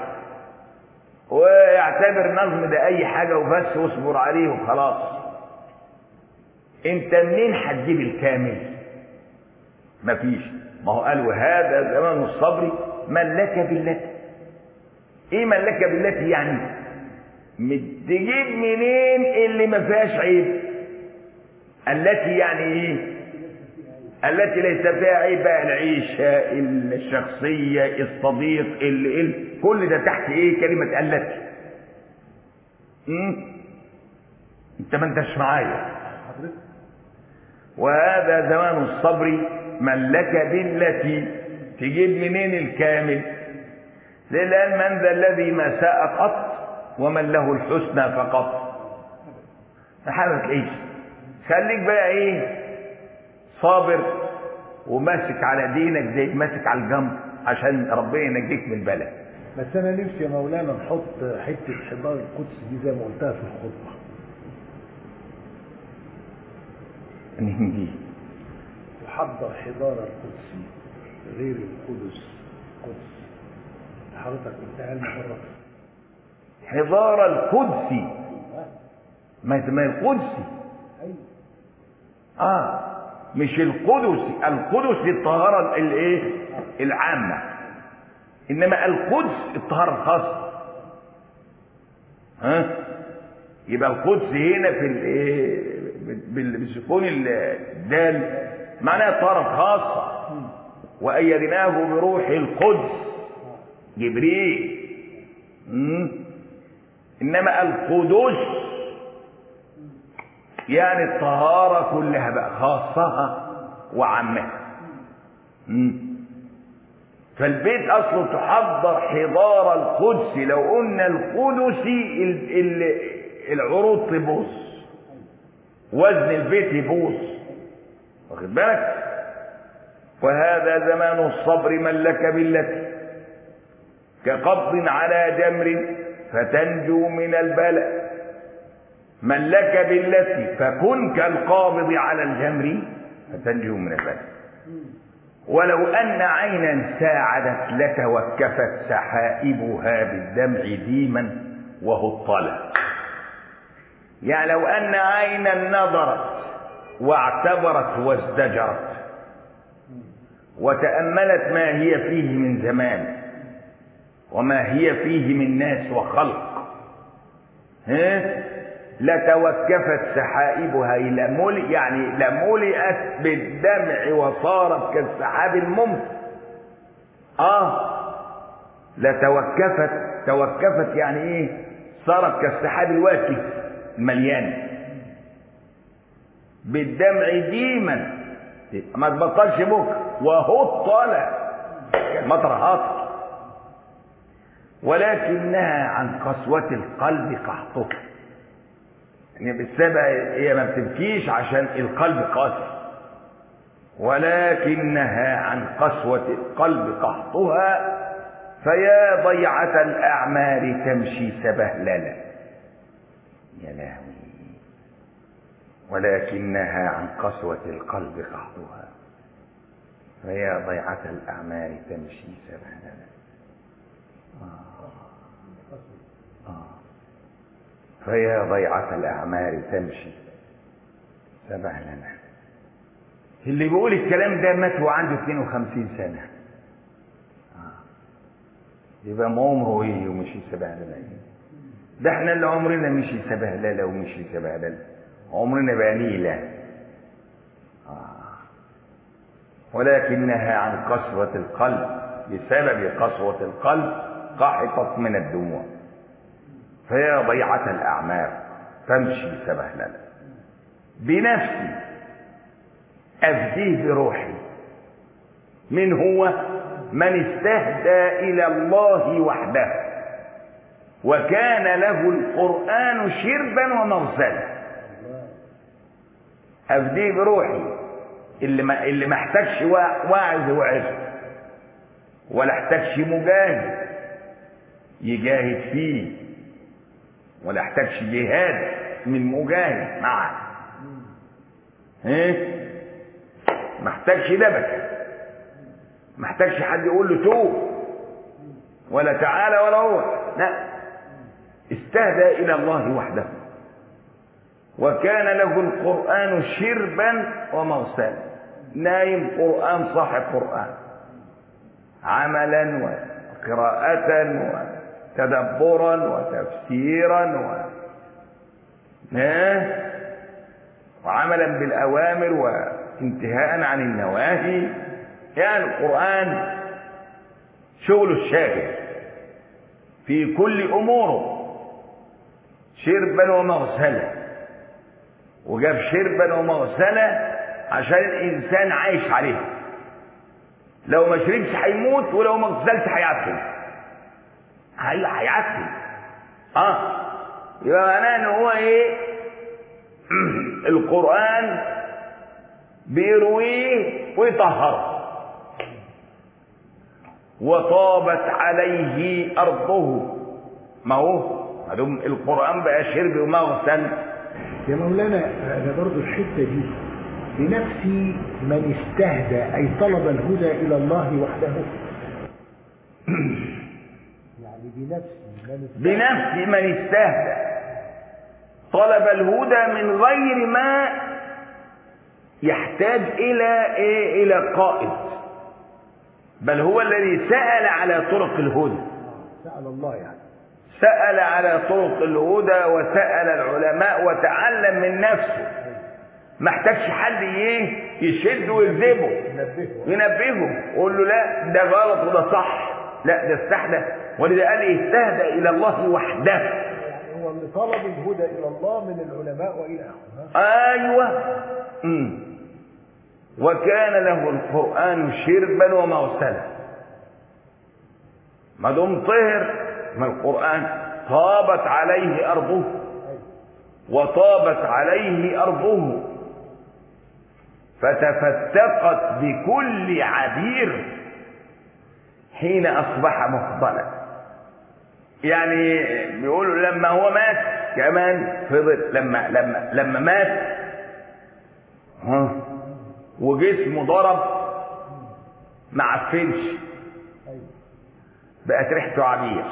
واعتبر نظم ده أي حاجة وبس واصبر عليه وخلاص أنت منين هتجيب الكامل؟ مفيش ما هو قال وهذا زمان الصبر من لك بالتي ايه من لك بالتي يعني تجيب منين اللي ما فيهاش عيب التي يعني ايه التي ليس فيها عيب بقى العيشة الشخصية الصديق ال ال كل ده تحت ايه كلمة التي م? انت ما انتش معايا حضرتك وهذا زمان الصبر من لك بالتي تجيب منين الكامل لأن من ذا الذي ما ساء قط ومن له الحسنى فقط ما تلاقيش خليك بقى ايه صابر وماسك على دينك زي ماسك على الجنب عشان ربنا ينجيك من البلاء بس انا نفسي يا مولانا نحط حته حضار القدس دي زي ما قلتها في الخطبه نهدي تحضر حضار القدس غير القدس القدس حضرتك قلتها لنا مره حضار القدس ما ما القدسي ايوه اه مش القدس القدس الطهارة الايه العامة انما القدس الطهارة الخاصة ها يبقى القدس هنا في الايه بال- بسكون الدال معناها الطهارة الخاصة وأيدناه بروح القدس جبريل مم. إنما القدس يعني الطهارة كلها بقى خاصها وعامها مم. فالبيت أصله تحضر حضار القدس لو قلنا القدس ال- ال- العروض تبوظ وزن البيت يبوظ واخد بالك وهذا زمان الصبر من لك بالتي كقبض على جمر فتنجو من البلاء من لك بالتي فكن كالقابض على الجمر فتنجو من البلاء ولو أن عينا ساعدت لتوكفت سحائبها بالدمع ديما وهو الطلع يعني لو أن عينا نظرت واعتبرت وازدجرت وتأملت ما هي فيه من زمان وما هي فيه من ناس وخلق ها لتوكفت سحائبها إلى ملء يعني لملئت بالدمع وصارت كالسحاب الممطر آه لتوكفت توكفت يعني إيه صارت كالسحاب الواكف المليان بالدمع ديما ما تبطلش بكره وهو طالع مطر هاطل ولكنها عن قسوة القلب قحطه يعني بالسبب هي ما بتبكيش عشان القلب قاسي ولكنها عن قسوة القلب قحطها فيا ضيعة الأعمال تمشي سبهللا يا لهوي ولكنها عن قسوة القلب قحطها فيا ضيعة الأعمال تمشي سبهللا آه. آه. فيا ضيعة الأعمال تمشي سبهللا اللي بيقول الكلام ده مات وعنده 52 سنة آه. يبقى ما عمره ايه ومشي سبهللا ده احنا اللي عمرنا مشي سبهللة ومشي سبهللة عمرنا بقى ليلة آه. ولكنها عن قسوة القلب بسبب قسوة القلب قحطت من الدموع فيا ضيعة الأعمار تمشي سبهللة بنفسي أفديه بروحي من هو من استهدى إلى الله وحده وكان له القرآن شربا ومغسلا أفديه بروحي اللي ما اللي ما احتاجش واعظ وعظ ولا احتاجش مجاهد يجاهد فيه ولا احتاجش جهاد من مجاهد معه ايه ما احتاجش دبكه ما احتاجش حد يقول له توب ولا تعالى ولا هو لا استهدى الى الله وحده وكان له القران شربا ومغسلا نايم قران صاحب قران عملا وقراءة وتدبرا وتفسيرا و... وعملا بالأوامر وانتهاء عن النواهي يعني القرآن شغل الشاغل في كل أموره شربا ومغسلا وجاب شربا ومغسلا عشان الإنسان عايش عليه لو ما شربش هيموت ولو ما غسلش هيعفن هيعفن اه يبقى معناه ان هو ايه القران بيرويه ويطهره وطابت عليه ارضه ما هو معلوم القران بقى شرب ومغسل يا مولانا انا برضو الحته دي بنفسي من استهدى أي طلب الهدى إلى الله وحده يعني بنفسي من استهدى بنفس من استهدى طلب الهدى من غير ما يحتاج إلى إيه إلى قائد بل هو الذي سأل على طرق الهدى سأل الله يعني سأل على طرق الهدى وسأل العلماء وتعلم من نفسه ما احتاجش حد ايه يشد ويجذبه نبهه ينبهه يقول له لا ده غلط وده صح لا ده استحدى ولذا قال اهتهدى الى الله وحده هو اللي طلب الهدى الى الله من العلماء والى اخره ايوه مم. وكان له القران شربا ومغسلا ما دام طهر من القران طابت عليه ارضه وطابت عليه ارضه فتفتقت بكل عبير حين اصبح مفضلا يعني بيقولوا لما هو مات كمان فضل لما لما لما مات ها وجسمه ضرب ما عفنش ايوه بقت ريحته عبير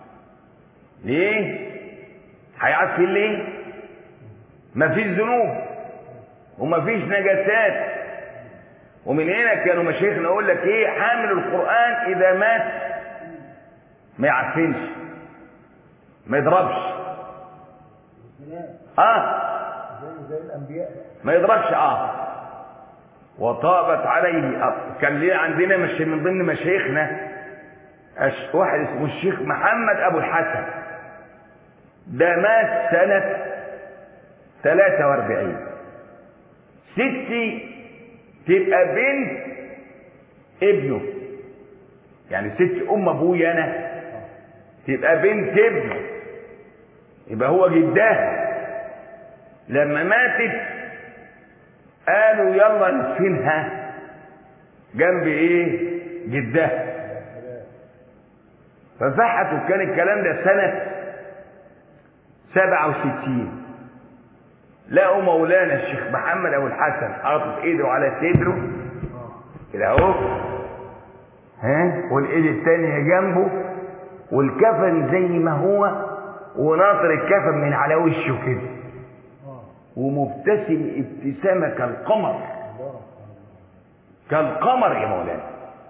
ليه هيعفن ليه مفيش ذنوب ومفيش نجاسات ومن هنا كانوا مشايخنا يقول لك ايه حامل القران اذا مات ما يعفنش ما يضربش اه زي زي الانبياء ما يضربش اه وطابت عليه أرض. كان ليه عندنا مش من ضمن مشايخنا أش- واحد اسمه الشيخ محمد ابو الحسن ده مات سنة 43 ستي تبقى بنت ابنه يعني ست ام ابويا انا تبقى بنت ابنه يبقى هو جدها لما ماتت قالوا يلا ندفنها جنب ايه جدها فبحثوا كان الكلام ده سنة سبعة وستين لقوا مولانا الشيخ محمد ابو الحسن حاطط ايده على صدره كده اهو ها والايد الثانيه جنبه والكفن زي ما هو وناطر الكفن من على وشه كده اه ومبتسم ابتسامه كالقمر الله كالقمر يا مولانا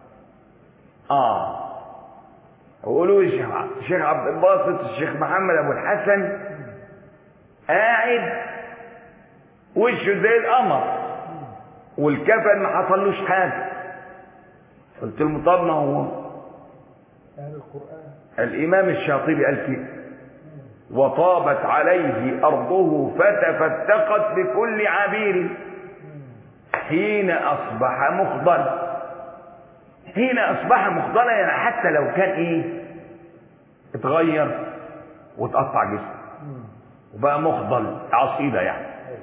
اه قولوا الشيخ الشيخ عبد الباسط الشيخ محمد ابو الحسن قاعد وشه زي القمر والكفن ما حصلوش حاجه قلت له طب ما هو اهل القران الامام الشاطبي قال كده وطابت عليه ارضه فتفتقت بكل عبير حين اصبح مخضل حين اصبح مخضلا يعني حتى لو كان ايه اتغير وتقطع جسمه وبقى مخضل عصيدة يعني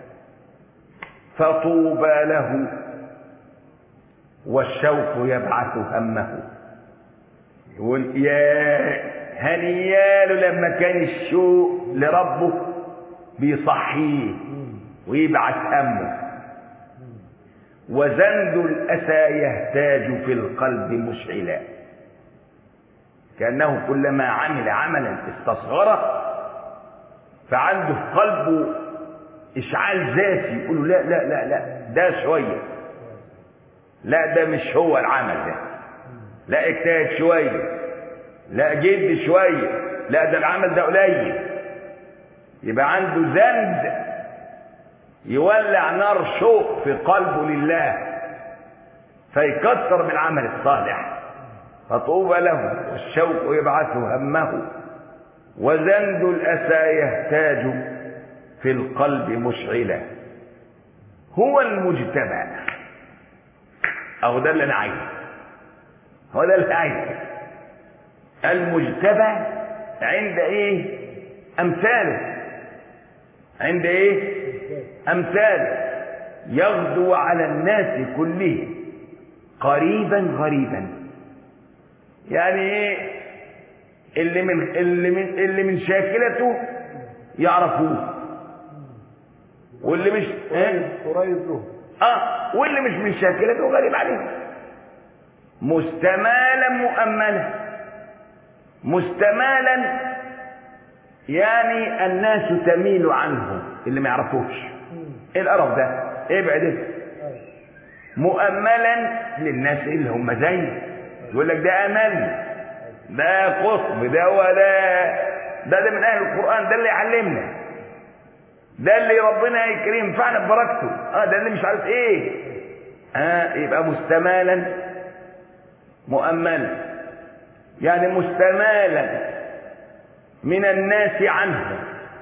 فطوبى له والشوق يبعث همه يقول يا هنياله لما كان الشوق لربه بيصحيه ويبعث همه وزند الأسى يهتاج في القلب مشعلا كأنه كلما عمل عملا استصغره فعنده في قلبه إشعال ذاتي يقول له لا لا لا لا ده شوية لا ده مش هو العمل ده لا اجتهد شوية لا جد شوية لا ده العمل ده قليل يبقى عنده زند يولع نار شوق في قلبه لله فيكثر من العمل الصالح فطوبى له والشوق يبعث همه وزند الأسى يهتاج في القلب مشعلا هو المجتمع أو ده اللي أنا عايزه هو ده اللي عايزه المجتمع عند إيه؟ أمثاله عند إيه؟ أمثاله يغدو على الناس كلهم قريبا غريبا يعني ايه اللي من اللي من اللي من شاكلته يعرفوه واللي مش قريب قريب له اه واللي مش من شاكلته غريب عليه مستمالا مؤملا مستمالا يعني الناس تميل عنه اللي ما يعرفوش ايه القرف ده ابعد انت مؤملا للناس اللي هم زي يقول لك ده امل ده قطب ده ولا ده ده من اهل القران ده اللي يعلمنا ده اللي ربنا يكرم ينفعنا ببركته اه ده اللي مش عارف ايه اه يبقى مستمالا مؤملا يعني مستمالا من الناس عنه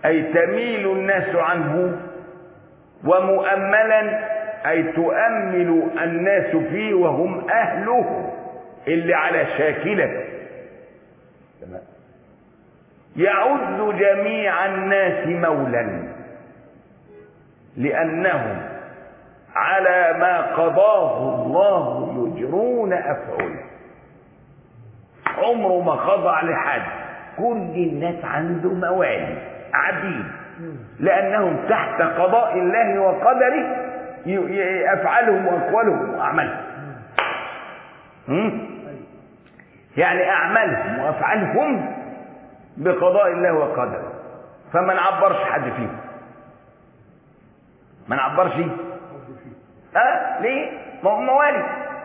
أي تميل الناس عنه ومؤملا أي تؤمل الناس فيه وهم أهله اللي على شاكلته يعد جميع الناس مولا لأنهم على ما قضاه الله يجرون أفعله عمره ما خضع لحد كل الناس عنده موالي عبيد لأنهم تحت قضاء الله وقدره أفعالهم وأقوالهم وأعمالهم يعني أعمالهم وأفعالهم بقضاء الله وقدره فما نعبرش حد فيهم ما نعبرش اه ليه ما هم موالي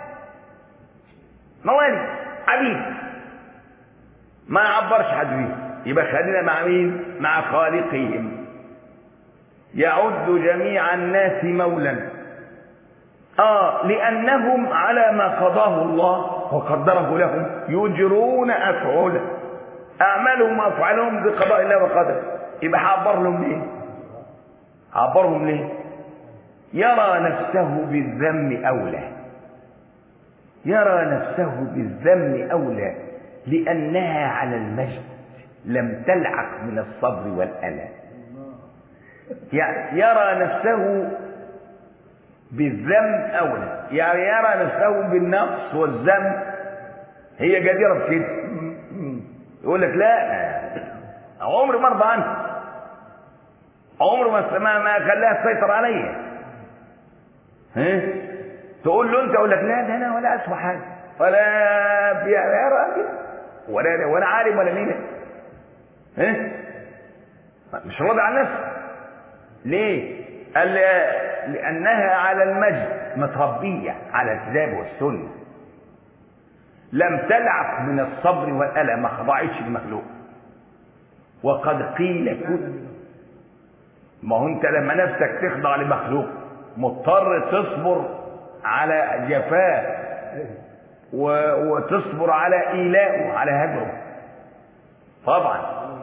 موالي عبيد ما نعبرش حد فيهم يبقى خلينا مع مين مع خالقهم يعد جميع الناس مولا اه لانهم على ما قضاه الله وقدره لهم يجرون افعاله اعمالهم وافعالهم بقضاء الله وقدره يبقى هعبر لهم ليه هعبرهم ليه يرى نفسه بالذم اولى يرى نفسه بالذم اولى لانها على المجد لم تلعق من الصبر والالم يعني يرى نفسه بالذم اولى يعني يرى نفسه بالنقص والذم هي جديره بكده يقول لك لا عمري ما ارضى عنها عمره ما ما ما خلاها تسيطر عليا ها تقول له انت يقول لك لا ده انا ولا اسوى حاجه ولا يا راجل ولا ولا عالم ولا مين ها مش راضي عن نفسه ليه قال لانها على المجد متربيه على الكتاب والسنه لم تلعب من الصبر والألم ما خضعتش للمخلوق وقد قيل كن ما هو انت لما نفسك تخضع لمخلوق مضطر تصبر على جفاه و... وتصبر على إيلائه على هجره طبعا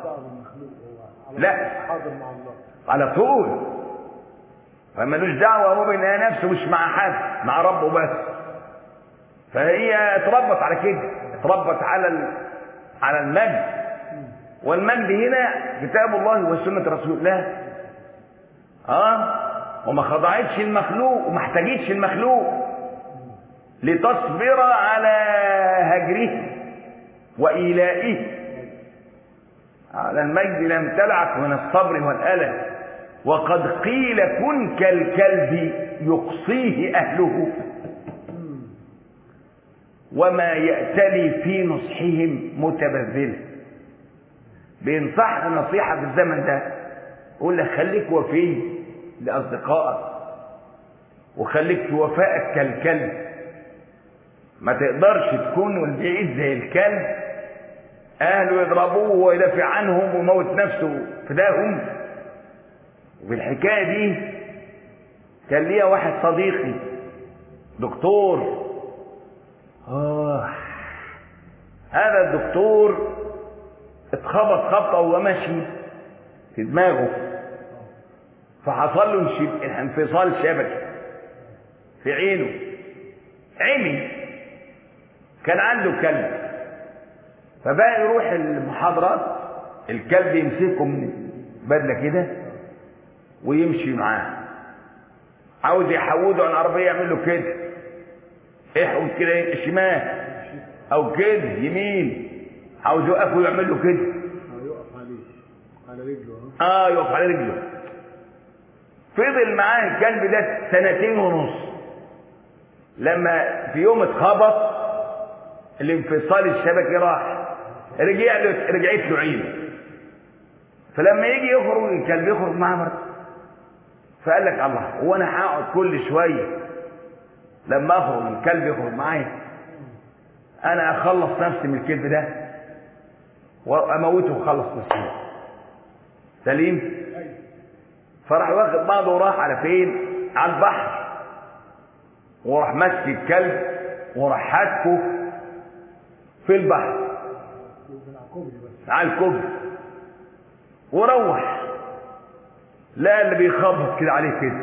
لا على طول فمالوش دعوه هو بين نفسه مش مع حد مع ربه بس فهي اتربت على كده اتربت على ال... على المجد والمجد هنا كتاب الله وسنة رسول الله اه وما خضعتش المخلوق وما احتاجتش المخلوق لتصبر على هجره وإيلائه على المجد لم تلعق من الصبر والألم وقد قيل كن كالكلب يقصيه أهله وما يأتلي في نصحهم متبذلا بينصح نصيحة في الزمن ده يقول لك خليك وفي لأصدقائك وخليك في وفائك كالكلب ما تقدرش تكون والبعيد زي الكلب أهله يضربوه ويدافع عنهم ويموت نفسه فداهم وبالحكاية دي كان ليا واحد صديقي دكتور آه هذا الدكتور اتخبط خبطة وهو ماشي في دماغه فحصل له انفصال شبكي في عينه عمي كان عنده كلب فبقى يروح المحاضرات الكلب يمسكه من بدلة كده ويمشي معاه عاوز يحوده عن العربية يعمل له كده احود كده شمال او كده يمين عاوز يوقفه ويعمل له كده يقف عليه على رجله اه يقف على رجله فضل معاه الكلب ده سنتين ونص لما في يوم اتخبط الانفصال الشبكي راح رجع له رجعت له عينه فلما يجي يخرج الكلب يخرج معاه مرة فقال لك الله هو انا هقعد كل شويه لما اخرج الكلب يخرج معايا انا اخلص نفسي من الكلب ده واموته واخلص نفسي سليم فراح واخد بعضه وراح على فين على البحر وراح ماسك الكلب وراح حاتفه في البحر على الكوبري وروح لا اللي بيخبط كده عليه كده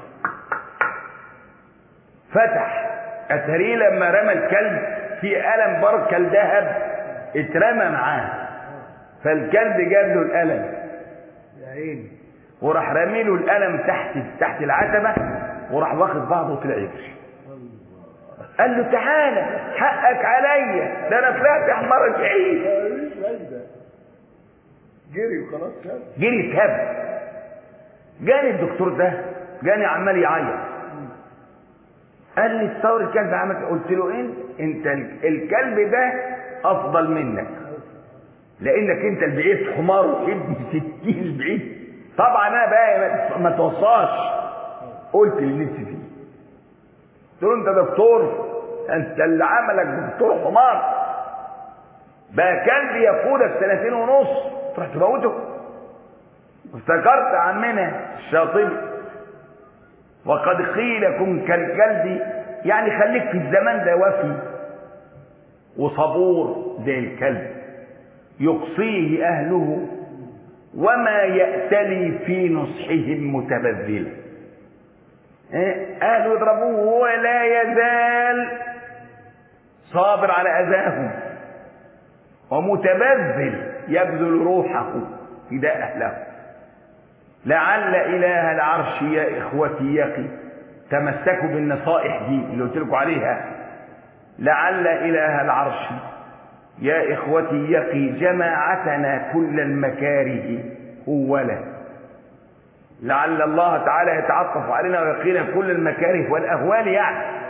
فتح اتريه لما رمى الكلب في قلم بركل ذهب اترمى معاه فالكلب جاب له القلم يا عيني وراح رامي له القلم تحت تحت العتبه وراح واخد بعضه وطلع يجري قال له تعالى حقك عليا ده انا طلعت حمار بعيد مفيش فايده جري وخلاص كده جري تهب جاني الدكتور ده جاني عمال يعيط قال لي تصور الكلب عمل كده. قلت له انت انت الكلب ده افضل منك لانك انت البعيد حمار وابن ستين البعيد طبعا انا بقى ما- ما توصاش قلت اللي نفسي فيه قلت له انت دكتور انت اللي عملك دكتور حمار بقى كلب يقودك سنتين ونص تروح تموته وافتكرت عمنا الشاطبي وقد قيل كن كالكلب يعني خليك في الزمان ده وفي وصبور زي الكلب يقصيه اهله وما يأتلي في نصحهم متبذلا إيه؟ اهله يضربوه وهو لا يزال صابر على اذاهم ومتبذل يبذل روحه فداء اهله لعل اله العرش يا اخوتي يقي تمسكوا بالنصائح دي اللي قلت لكم عليها لعل اله العرش يا اخوتي يقي جماعتنا كل المكاره هولا لعل الله تعالى يتعطف علينا ويقينا كل المكاره والاهوال يعني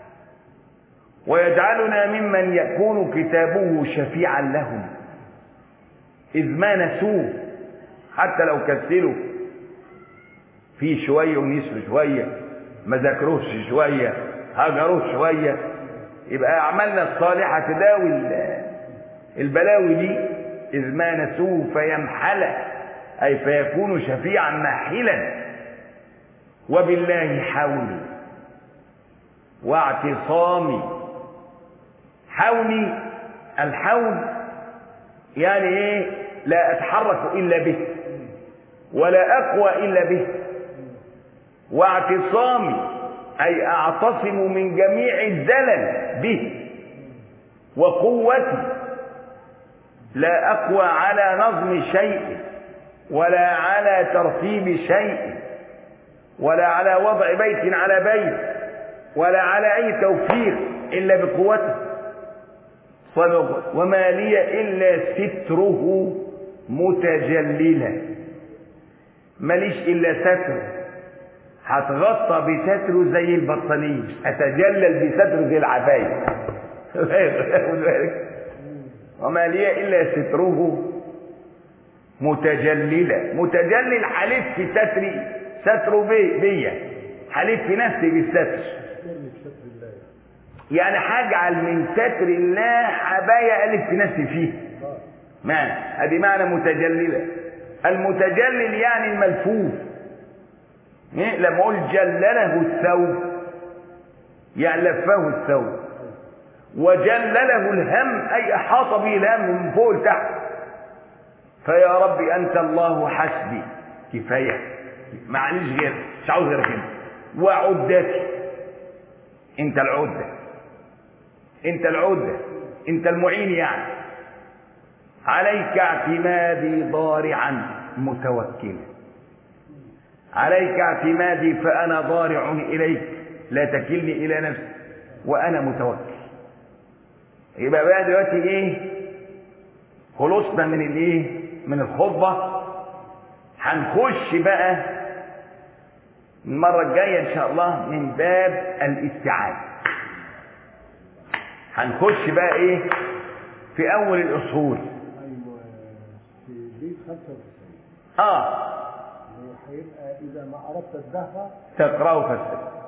ويجعلنا ممن يكون كتابه شفيعا لهم إذ ما نسوه حتى لو كسلوا في شوية ونسوا شوية ما ذاكروش شوية هجروه شوية يبقى أعمالنا الصالحة تداوي ال- البلاوي دي إذ ما نسوه فيمحل أي فيكون شفيعا ماحلا وبالله حولي واعتصامي حولي الحول يعني ايه لا اتحرك الا به ولا اقوى الا به واعتصامي اي اعتصم من جميع الزلل به وقوتي لا اقوى على نظم شيء ولا على ترتيب شيء ولا على وضع بيت على بيت ولا على اي توفيق الا بقوته صدق وما لي الا ستره متجللا ماليش الا ستر هتغطى بستره زي البطانيه اتجلل بستره زي العبايه خد بالك وما لي الا ستره متجللا متجلل حلف في ستري ستره بي بيا حلف في نفسي بالستر استني بستر الله يعني هجعل من ستر الله حبايا الف في نفسي فيه آه. ما ادي معنى متجللة المتجلل يعني الملفوف إيه؟ لما اقول جلله الثوب يعني لفه الثوب وجلله الهم اي احاط به الهم من فوق لتحت فيا رب انت الله حسبي كفايه معليش غير مش عاوز غيرك انت وعدتي انت العده انت العده انت المعين يعني عليك اعتمادي ضارعا متوكلا عليك اعتمادي فانا ضارع اليك لا تكلني الى نفسي وانا متوكل يبقى بقى دلوقتي ايه خلصنا من الايه من الخطبه هنخش بقى المره الجايه ان شاء الله من باب الاستعاذه هنخش بقى ايه في اول الاصول ايوه في بيت 95 اه هو هيبقى اذا ما اردت الدهر تقرأوا فاستقرأوا